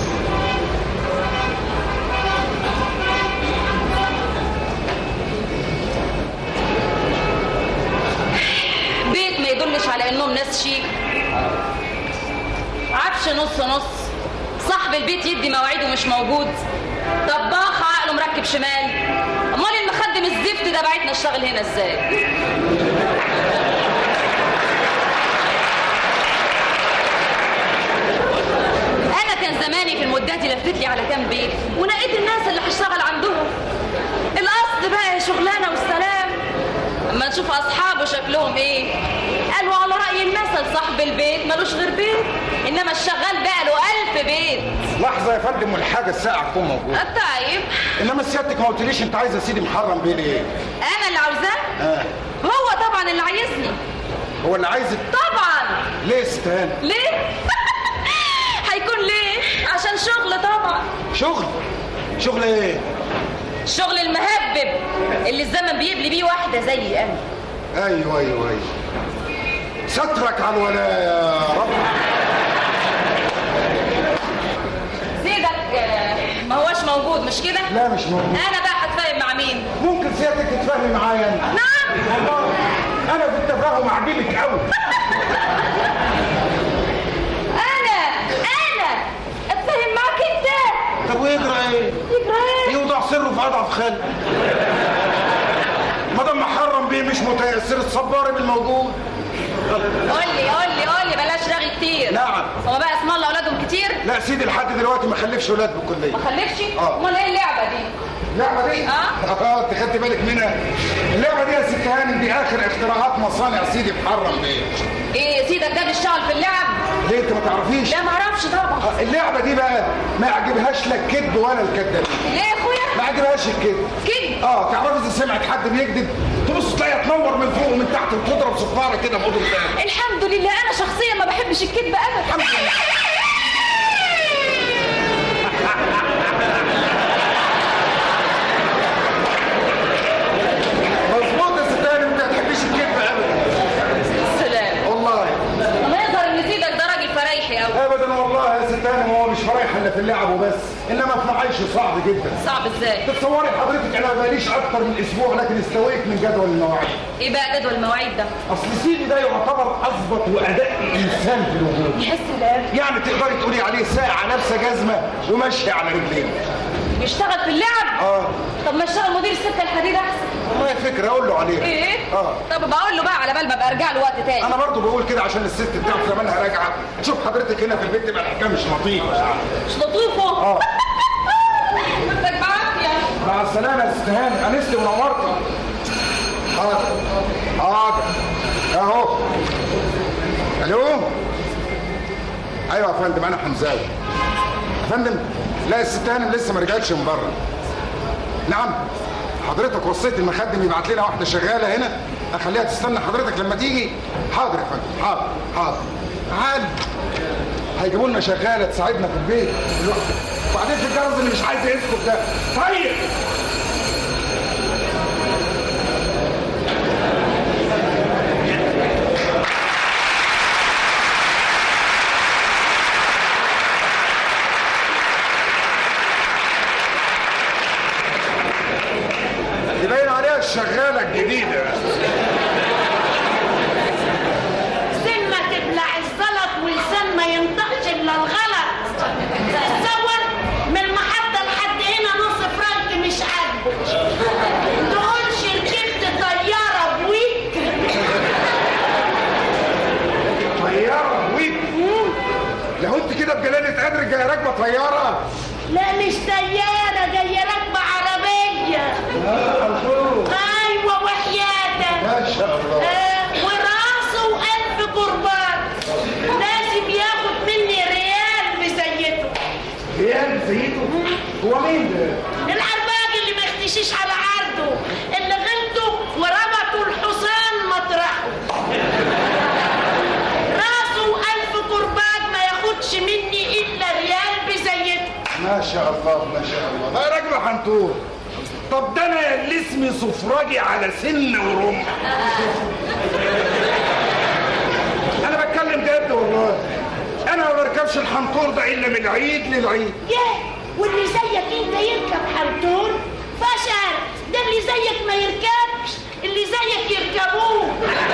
بيت ما يدلش على انهم ناس شيك عفش نص نص صاحب البيت يدي مواعيده مش موجود طباخ عقله مركب شمال امال المخدم الزفت ده بعتنا اشتغل هنا ازاي انا كان زماني في المدة دي لفت لي على كام بيت ونقيت الناس اللي هشتغل عندهم القصد بقى شغلانه والسلام اما نشوف اصحابه شكلهم ايه قالوا على راي المثل صاحب البيت ملوش غير بيت انما الشغال بقى له الف بيت لحظه يا فندم والحاجه الساقعه تكون موجوده طيب انما سيادتك ما قلتليش انت عايزه سيدي محرم بيه ليه انا اللي عاوزاه اه هو طبعا اللي عايزني هو اللي عايزك طبعا ليه يا ست هاني ليه هيكون ليه عشان شغل طبعا شغل شغل ايه شغل المهبب اللي الزمن بيبلي بيه واحده زيي انا ايوه ايوه ايوه سترك على الولاء يا رب سيدك آه، ما هوش موجود مش كده لا مش موجود انا بقى هتفاهم مع مين ممكن سيادتك تتفاهمي معايا أنا. نعم والله انا في التفاهم عجيبك قوي انا انا اتفاهم معاك انت طب ويجرى ايه يجرى ايه يوضع سره في اضعف خلق مدام محرم بيه مش متيسر الصباري بالموجود قول لي قول لي قول لي بلاش رغي كتير نعم. هو بقى اسم الله اولادهم كتير لا سيدي لحد دلوقتي ما خلفش ولاد بالكليه ما خلفش آه. امال ايه اللعبه دي اللعبه دي اه اه انت خدت بالك منها اللعبه دي يا ست هانم دي اخر اختراعات مصانع سيدي محرم بيه ايه سيدك ده بيشتغل في اللعب ليه انت ما تعرفيش لا ما اعرفش طبعا آه، اللعبه دي بقى ما يعجبهاش لا الكذب ولا الكذاب ليه يا اخويا ما يعجبهاش الكذب كذب اه تعرفي اذا سمعت حد بيكذب تبص تلاقيها تنور من فوق ومن تحت وتضرب صفاره كده بقدر الله الحمد لله انا شخصيا ما بحبش الكذب ابدا الحمد لله مظبوط يا ست هانم انت ما تحبيش الكذب ابدا سلام والله ما يظهر ان سيدك ده راجل فرايحي قوي ابدا والله يا ست هانم هو مش فرايح الا في اللعب وبس انما في معيشه صعب جدا صعب ازاي تتصوري حضرتك انا ماليش اكتر من اسبوع لكن استويت من جدول المواعيد ايه بقى جدول المواعيد ده اصل سيدي ده يعتبر اضبط وادق انسان في الوجود يا سلام يعني تقدري تقولي عليه ساعه لابسه جزمه وماشيه على رجلين بيشتغل في اللعب اه طب ما اشتغل مدير السكه الحديد احسن والله فكره اقول له عليها ايه اه طب بقول له بقى على بال ما ابقى ارجع له وقت تاني انا برضو بقول كده عشان الست بتاعت زمانها راجعه تشوف حضرتك هنا في البيت تبقى الحكايه مش لطيفه مش لطيفه اه بدك بعافيه مع السلامه يا ست هاني انست ونورت حاضر حاضر اهو الو ايوه يا فندم انا حمزاوي يا فندم لا الست هانم لسه ما رجعتش من بره نعم حضرتك وصيت المخدم يبعت لنا واحده شغاله هنا اخليها تستنى حضرتك لما تيجي حاضر يا فندم حاضر حاضر تعال هيجيبوا لنا شغاله تساعدنا في البيت دلوقتي. وبعدين في الجرس اللي مش عايز يسكت ده طيب يبين عليها الشغاله الجديده سنة تبلع الزلط ولسان ما ينطقش الا الغلط تصور من المحطة لحد هنا نص فرنك مش عاجبه تقولش ركبت طيارة بويك طياره ويك لو انت كده بجلاله قدرك جايه راكبه طياره لا مش سيارة جاية راكبة عربية أيوة وحياتك ما شاء الله. آه وراسه ألف قربان لازم ياخد مني ريال بزيته ريال زيته هو مين ده؟ العرباج اللي ما يختشيش على عرضه اللي غلطوا وربطوا الحصان مطرحه راسه ألف قربان ما ياخدش مني إلا ريال بزيته ما شاء الله ما شاء الله يا راجل حنطور طب ده انا اللي اسمي صفراجي على سن ورمح انا بتكلم جد والله انا ما بركبش الحنطور ده الا من العيد للعيد ياه واللي زيك انت يركب حنطور فشل ده اللي زيك ما يركبش اللي زيك يركبوه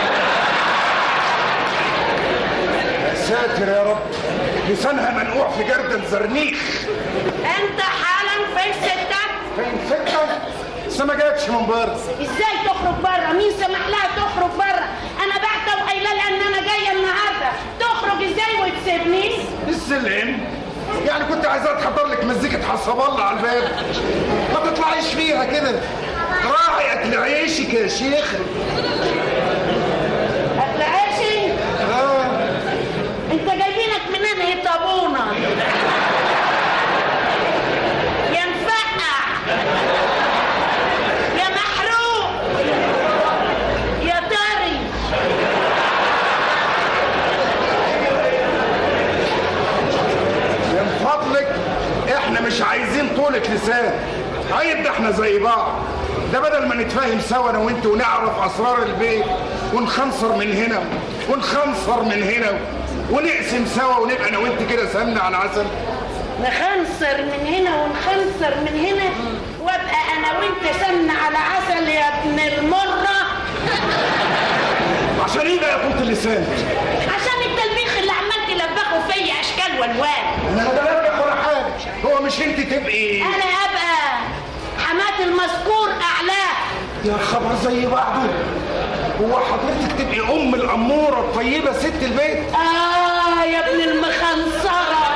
يا ساتر يا رب لسانها منقوع في جردل زرنيخ انت حالا فين ستك فين ستك لسه ما جاتش من بره ازاي تخرج بره مين سمح لها تخرج بره انا بعت وقايله لها ان انا جايه النهارده تخرج ازاي وتسيبني السلم يعني كنت عايزاه تحضر لك مزيكة حسب الله على الباب ما تطلعيش فيها كده راعي اكل عيشك يا شيخ اكل عيشي اه انت جايبينك من انهي طابونه يا مفقع يا محروق يا طري من فضلك احنا مش عايزين طولة لسان عيب ده احنا زي بعض ده بدل ما نتفاهم سوا انا وانت ونعرف اسرار البيت ونخنصر من هنا ونخنصر من هنا ونقسم سوا ونبقى انا وانت كده سمنة على عسل نخنصر من هنا ونخنصر من هنا وابقى انا وانت سمنة على عسل يا ابن المرة عشان ايه بقى طولة اللسان عشان التلبيخ اللي عمال تلبخه فيا اشكال والوان انا بلبخ ولا حاجه هو مش انت تبقي انا ابقى حماة المذكور اعلاه يا خبر زي بعضه هو حضرتك تبقي ام الاموره الطيبه ست البيت اه يا ابن المخنصرة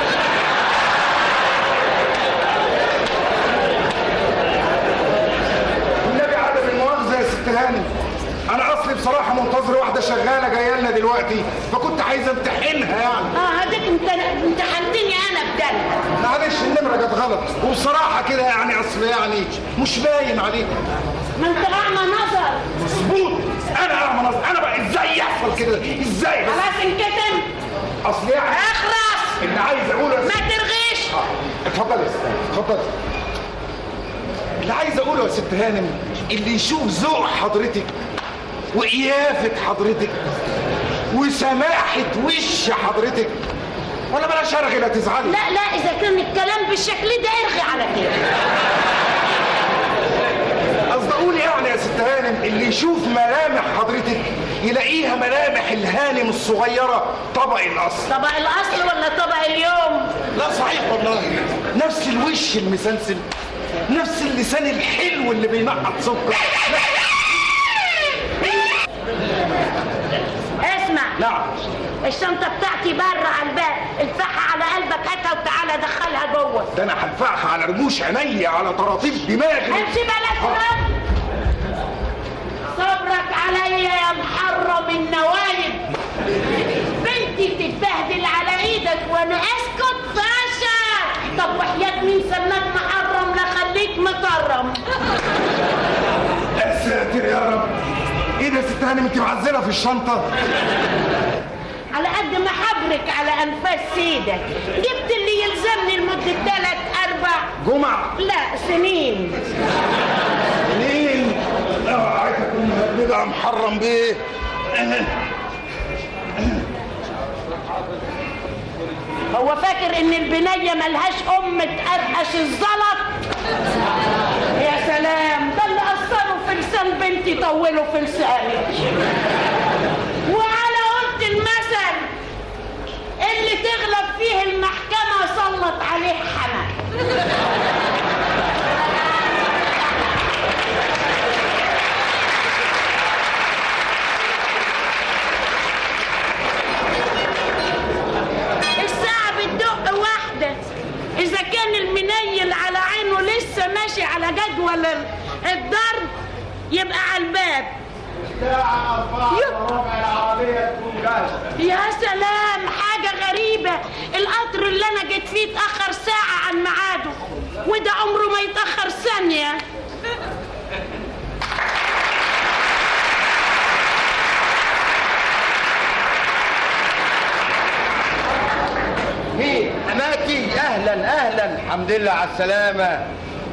والنبي عدم المؤاخذه يا ست هانم انا اصلي بصراحه منتظر واحده شغاله جايه لنا دلوقتي فكنت عايز امتحنها يعني اه هديك انت امتحنتني انا بدلها معلش النمره كانت غلط وبصراحه كده يعني اصل يعني مش باين عليك ما انت اعمى نظر مظبوط انا اعمى نظر انا بقى ازاي يحصل كده ازاي بس خلاص انكتم اصل يعني اخرس اللي عايز اقوله ما ترغيش اتفضل يا ست اتفضل اللي عايز اقوله يا ست هانم اللي يشوف ذوق حضرتك وقيافة حضرتك وسماحة وش حضرتك ولا بلاش ارغي لا تزعلي لا لا اذا كان الكلام بالشكل ده ارغي على كده قصدي اقول يعني يا ست هانم اللي يشوف ملامح حضرتك يلاقيها ملامح الهانم الصغيرة طبق الاصل طبق الاصل ولا طبق اليوم لا صحيح والله نفس الوش المسلسل نفس اللسان الحلو اللي بينقط سكر اسمع نعم الشنطة بتاعتي بره على الباب الفحها على قلبك هاتها وتعالى دخلها جوه ده انا هلفعها على رموش عينيا على طراطيف دماغي امشي بلاش رد صبرك عليا يا محرم النوايب بنتي بتتبهدل على ايدك وانا اسكت فاشل طب وحياة مين سماك محرم لا خليك مكرم يا ساتر يا رب ايه ده يا ست هانم انت معزله في الشنطه على قد ما حبرك على انفاس سيدك جبت اللي يلزمني لمدة ثلاث اربع جمعه لا سنين مين اوعى تكون مهببه محرم بيه هو فاكر ان البنية ملهاش ام تقرقش الزلط يا سلام ده اللي اثروا في لسان بنتي طولوا في لساني وعلى قلت المثل اللي تغلب فيه المحكمة سلط عليه حمى الساعة بتدق واحدة إذا كان المنية على جدول ال- الضرب يبقى على الباب الساعة أربعة وربع العربية تكون جاهزة يا سلام حاجة غريبة القطر اللي أنا جيت فيه اتأخر ساعة عن ميعاده وده عمره ما يتأخر ثانية مين؟ حماتي أهلا أهلا الحمد لله على السلامة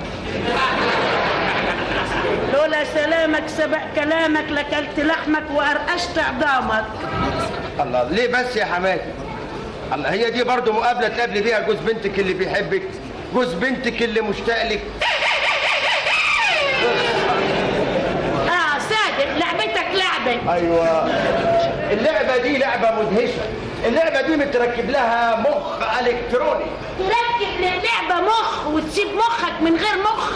لولا سلامك سبق كلامك لكلت لحمك وأرقشت عظامك الله ليه بس يا حماتي؟ الله هي دي برضو مقابلة تقابلي بيها جوز بنتك اللي بيحبك جوز بنتك اللي مشتاق لك اه صادق لعبتك لعبة ايوه اللعبة دي لعبة مدهشة اللعبة دي متركب لها مخ الكتروني تركب للعبة مخ وتسيب مخك من غير مخ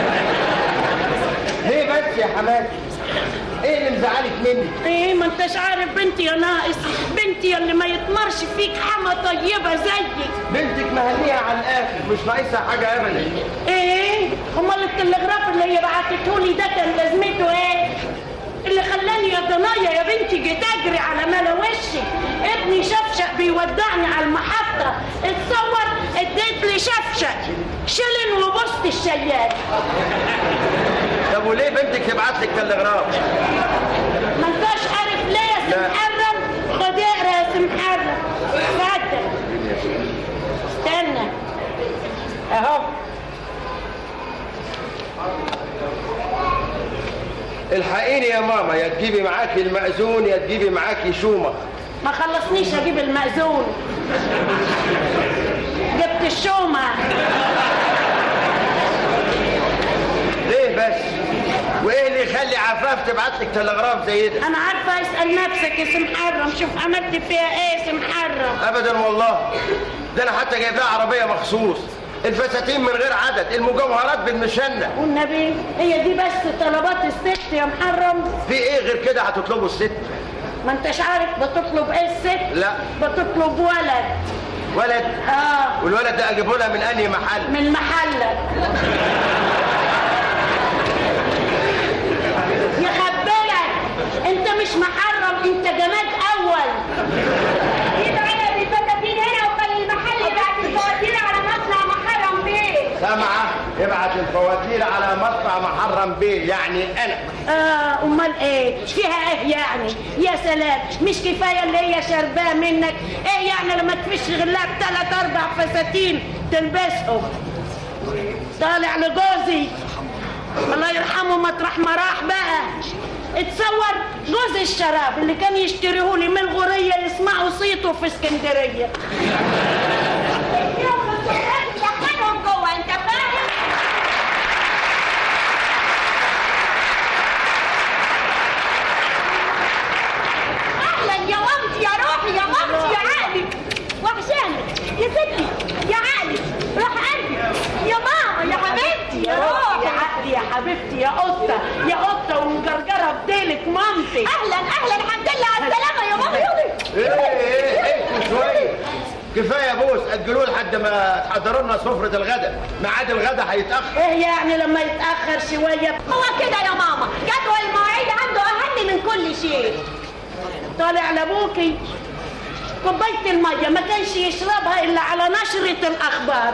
ليه بس يا حماتي؟ ايه اللي مزعلك مني؟ ايه ما انتش عارف بنتي يا ناقص بنتي اللي ما يتمرش فيك حما طيبة زيك بنتك مهنية على الآخر مش ناقصها حاجة أبدا ايه امال التلغراف اللي هي بعتته لي ده كان لازمته ايه اللي خلاني يا ضنايا يا بنتي جيت اجري على ملا وشي ابني شفشق بيودعني على المحطة اتصور اديت لي شفشق شلن وبوست الشيال طب وليه بنتك تبعت لك تلغراف؟ ما انتش عارف ليه يا سي لا. محرم خد اقرا يا سي محرم اتفضل استنى اهو الحقيني يا ماما يا تجيبي معاكي المأذون يا تجيبي معاكي شومة ما خلصنيش اجيب المأذون جبت الشومة ليه بس؟ وايه اللي يخلي عفاف تبعت لك تلغراف زي ده؟ انا عارفه اسال نفسك يا سي محرم شوف عملت فيها ايه يا سي محرم ابدا والله ده انا حتى جايب لها عربيه مخصوص الفساتين من غير عدد المجوهرات بالمشنة والنبي هي دي بس طلبات الست يا محرم في ايه غير كده هتطلبوا الست ما انتش عارف بتطلب ايه الست لا بتطلب ولد ولد اه والولد ده اجيبه لها من انهي محل من محلك يخبرك انت مش محرم انت جماد اول يبقى الفساتين هنا وخلي المحل يبعت الفواتير على مصنع محرم بيه سامعة ابعت الفواتير على مصنع محرم بيه يعني انا اه امال ايه فيها ايه يعني يا سلام مش كفايه اللي هي شرباه منك ايه يعني لما تفش غلها بثلاث اربع فساتين تلبسهم طالع لجوزي الله يرحمه مطرح ما راح بقى اتصور جوز الشراب اللي كان يشتريه لي من الغوريه يسمعوا صيته في اسكندريه دخلهم جوه انت فاهم اهلا يا مامتي يا روحي يا مامتي يا عقلي وحشانك يا ستي يا عقلي روح قلبي يا ماما يا حبيبتي يا روحي يا عقلي يا حبيبتي يا قطه يا قطه ومجرجره بديلك مامتي اهلا اهلا الحمد لله على السلامه يا ماما يلا ايه ايه ايه شوية كفاية بوس اجلوه لحد ما تحضروا لنا سفرة الغداء ميعاد الغداء هيتأخر ايه يعني لما يتاخر شويه هو كده يا ماما جدول المواعيد عنده اهم من كل شيء طالع لابوكي كوبايه الميه ما كانش يشربها الا على نشره الاخبار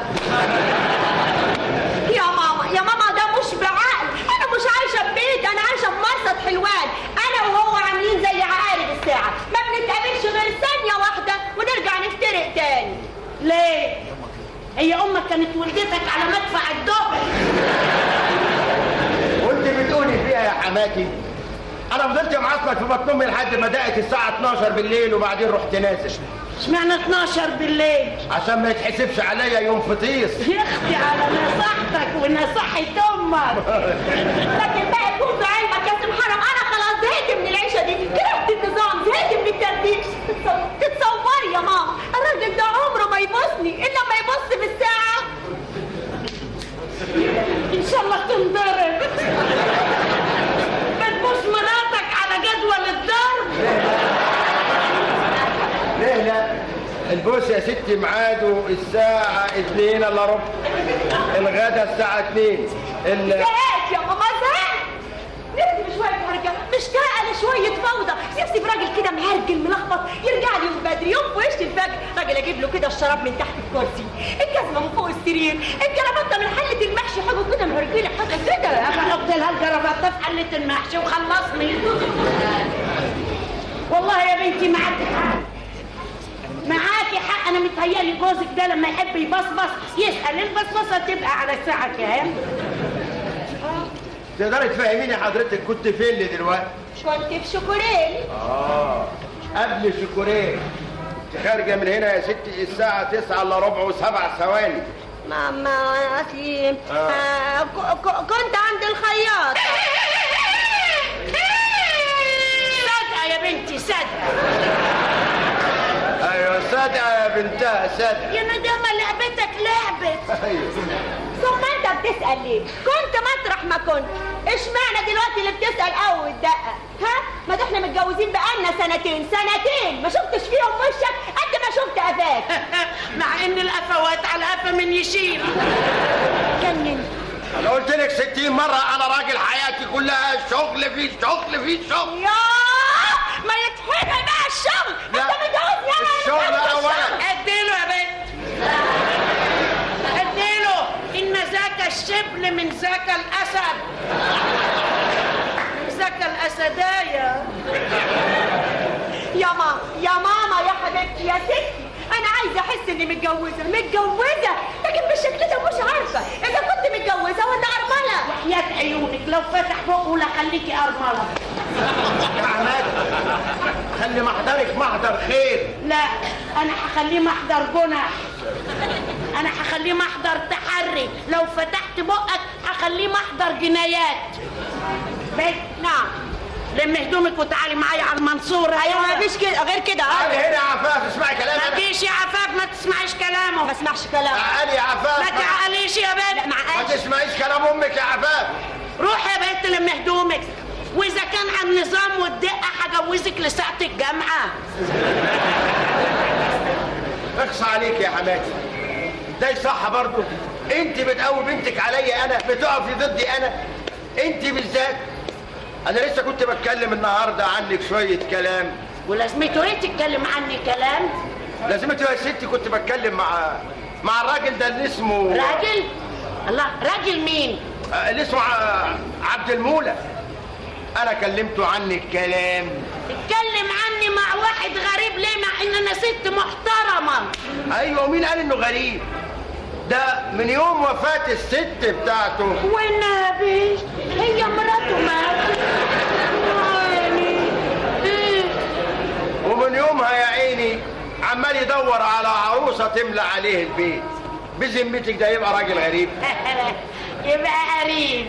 يا ماما يا ماما ده مش بعقل انا مش عايشه في بيت انا عايشه في مرصد حلوان انا وهو عاملين زي عقارب الساعه ما بنتقابلش غير ثانيه واحده ونرجع نفترق تاني ليه هي امك كانت ولدتك على مدفع الدق وانت بتقولي فيها يا حماتي انا فضلت معصمك في بطن امي لحد ما دقت الساعة 12 بالليل وبعدين رحت نازل اشمعنى 12 بالليل عشان ما يتحسبش عليا يوم فطيس يا اختي على نصيحتك ونصيحه امك لكن بقى يكون في علمك يا سي محرم انا خلاص زهقت من العيشه دي كرهت النظام زهقت من الترتيب تتصوري يا ماما الراجل ده عمره ما يبصني الا ما يبص في الساعه ان شاء الله تنضرب بتبوس مراتك على جدول الضرب ليه لا البوس يا ستي ميعاده الساعة 2 الا ربع الغدا الساعة 2 ال... زهقت يا ماما زهقت نفسي بشوية هرجة مشتاقة لشوية فوضى نفسي براجل كده مهرجل ملخبط يرجع لي يوم بدري يوم في وش الفجر راجل اجيب له كده الشراب من تحت الكرسي الجزمة من فوق السرير الجرابطة من حلة المحشي حاجة كده مهرجلة حاجة كده احط لها الجرابطه في حله المحشي وخلصني والله يا بنتي معاكي حق معاكي حق انا متهيألي جوزك ده لما يحب يبصبص يسأل البصبصه تبقى على الساعه كام تقدري تفهميني حضرتك كنت فين لي دلوقتي؟ كنت في شوكوريل اه قبل شكورين خارجة من هنا يا ستي الساعة 9 الا ربع وسبع ثواني ماما اصلي آه. آه، ك- ك- كنت عند الخياط صدقه يا بنتي صدقه ايوه صادقة يا بنتها صادقة يا ندامه لعبتك لعبت ايوه ثم انت بتسأل ليه؟ كنت مطرح ما كنت اشمعنى دلوقتي اللي بتسأل اول دقة؟ ها؟ ما ده احنا متجوزين بقالنا سنتين سنتين ما شفتش فيهم وشك قد ما شفت قفاك مع ان القفوات على قفا من يشيل كان انا قلت لك 60 مرة انا راجل حياتي كلها شغل في شغل في شغل يا ما يتحرق بقى الشغل لا، انت متجوزني انا الشغل أنا أولاً. اديله يا بنت اديله ان ذاك الشبل من ذاك الاسد من ذاك الاسدايا يا ماما يا ماما يا حبيبتي يا ستي انا عايزه احس اني متجوزه متجوزه لكن بالشكل ده مش عارفه اذا كنت متجوزه ولا ارمله وحياة عيونك لو فتح بقه لخليكي ارمله يا عماد خلي محضرك محضر خير لا انا هخليه محضر جنح انا هخليه محضر تحري لو فتحت بقك هخليه محضر جنايات بس نعم لم هدومك وتعالي معايا على المنصورة ايوه ما فيش كده غير كده تعالي هنا يا عفاف اسمعي كلامي ما تجيش يا عفاف ما تسمعيش كلامه ما اسمعش كلامه تعالي يا عفاف ما تعقليش يا بنت ما تسمعيش كلام امك يا عفاف روح يا بنت لم هدومك واذا كان على النظام والدقه هجوزك لساعه الجامعه اخصى عليك يا حماتي ده صح برضه انت بتقوي بنتك عليا انا بتقفي ضدي انا انت بالذات انا لسه كنت بتكلم النهارده عنك شويه كلام ولازمته ايه تتكلم عني كلام لازمته يا ستي كنت بتكلم مع مع الراجل ده اللي اسمه راجل الله راجل مين آه، اللي اسمه ع- عبد المولى انا كلمته عنك كلام اتكلم عني مع واحد غريب ليه مع ان انا ست محترمه ايوه مين قال انه غريب ده من يوم وفاة الست بتاعته والنبي هي مراته ماتت يعني إيه؟ ومن يومها يا عيني عمال يدور على عروسة تملى عليه البيت بذمتك ده يبقى راجل غريب يبقى قريب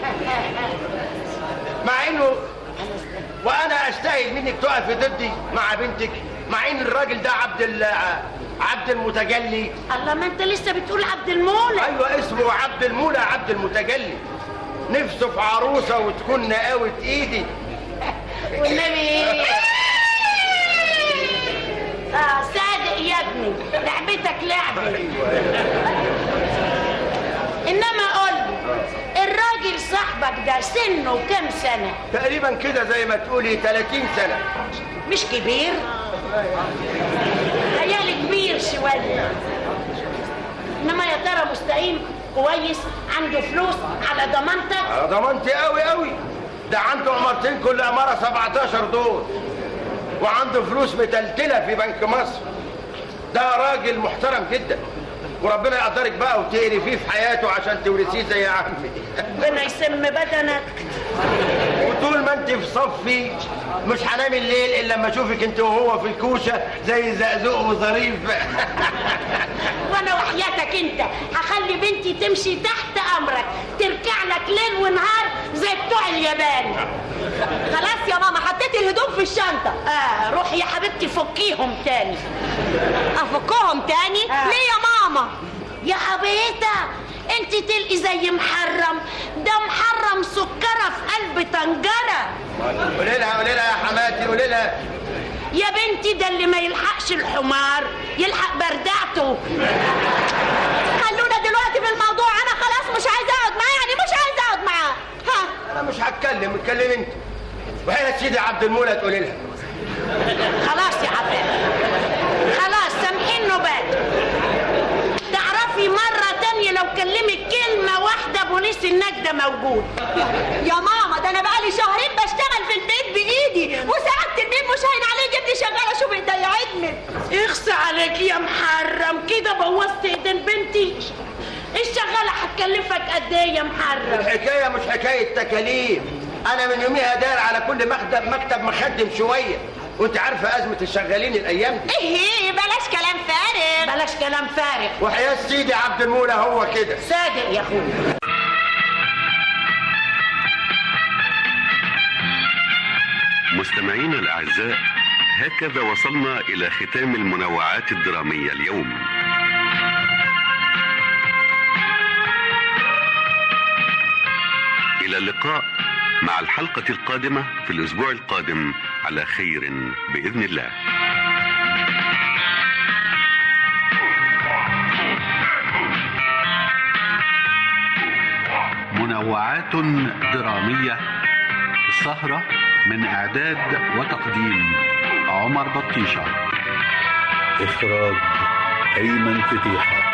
مع انه وانا استاهل منك تقفي ضدي مع بنتك مع ان الراجل ده عبد ال عبد المتجلي الله ما انت لسه بتقول عبد المولى ايوه اسمه عبد المولى عبد المتجلي نفسه في عروسه وتكون نقاوة ايدي والنبي اه صادق يا ابني لعبتك لعبه انما قول لي، الراجل صاحبك ده سنه كام سنه تقريبا كده زي ما تقولي 30 سنه مش كبير خيالي كبير شويه انما يا ترى مستقيم كويس عنده فلوس على ضمانتك على ضمانتي قوي قوي ده عنده عمارتين كل عماره 17 دور وعنده فلوس متلتله في بنك مصر ده راجل محترم جدا وربنا يقدرك بقى وتقري فيه في حياته عشان تورثيه زي عمي ربنا يسم بدنك وطول ما انت في صفي مش هنام الليل الا لما اشوفك انت وهو في الكوشه زي زقزوق وظريف وانا وحياتك انت هخلي بنتي تمشي تحت امرك تركع لك ليل ونهار زي بتوع اليابان خلاص يا ماما حطيت الهدوم في الشنطه اه روحي يا حبيبتي فكيهم تاني افكهم تاني آه. ليه يا ماما يا حبيبتي انت تلقي زي محرم ده محرم سكره في قلب طنجره قولي لها قولي لها يا حماتي قولي لها يا بنتي ده اللي ما يلحقش الحمار يلحق بردعته خلونا دلوقتي في الموضوع انا خلاص مش عايزه اقعد معاه يعني مش عايزه اقعد معاه ها انا مش هتكلم اتكلم انت وهنا سيدي عبد المولى تقولي لها خلاص يا حبيبي خلاص سامحين نوبات تعرفي مرة تانية لو كلمك كلمة واحدة بوليس النجدة موجود يا ماما ده انا بقالي شهرين بشتغل في البيت بايدي وساعات البيت مش هين عليه يجيب لي شغاله اشوف ايديا عدمت اخص عليك يا محرم كده بوظت ايدين بنتي الشغالة هتكلفك قد ايه يا محرم الحكايه مش حكايه تكاليف انا من يوميها داير على كل مكتب مكتب مخدم شويه وانت عارفه ازمه الشغالين الايام دي ايه بلاش كلام فارغ بلاش كلام فارغ وحياة سيدي عبد المولى هو كده صادق يا اخويا مستمعينا الأعزاء هكذا وصلنا إلى ختام المنوعات الدرامية اليوم إلى اللقاء مع الحلقة القادمة في الأسبوع القادم على خير بإذن الله منوعات درامية السهرة من إعداد وتقديم عمر بطيشة إخراج أيمن فتيحة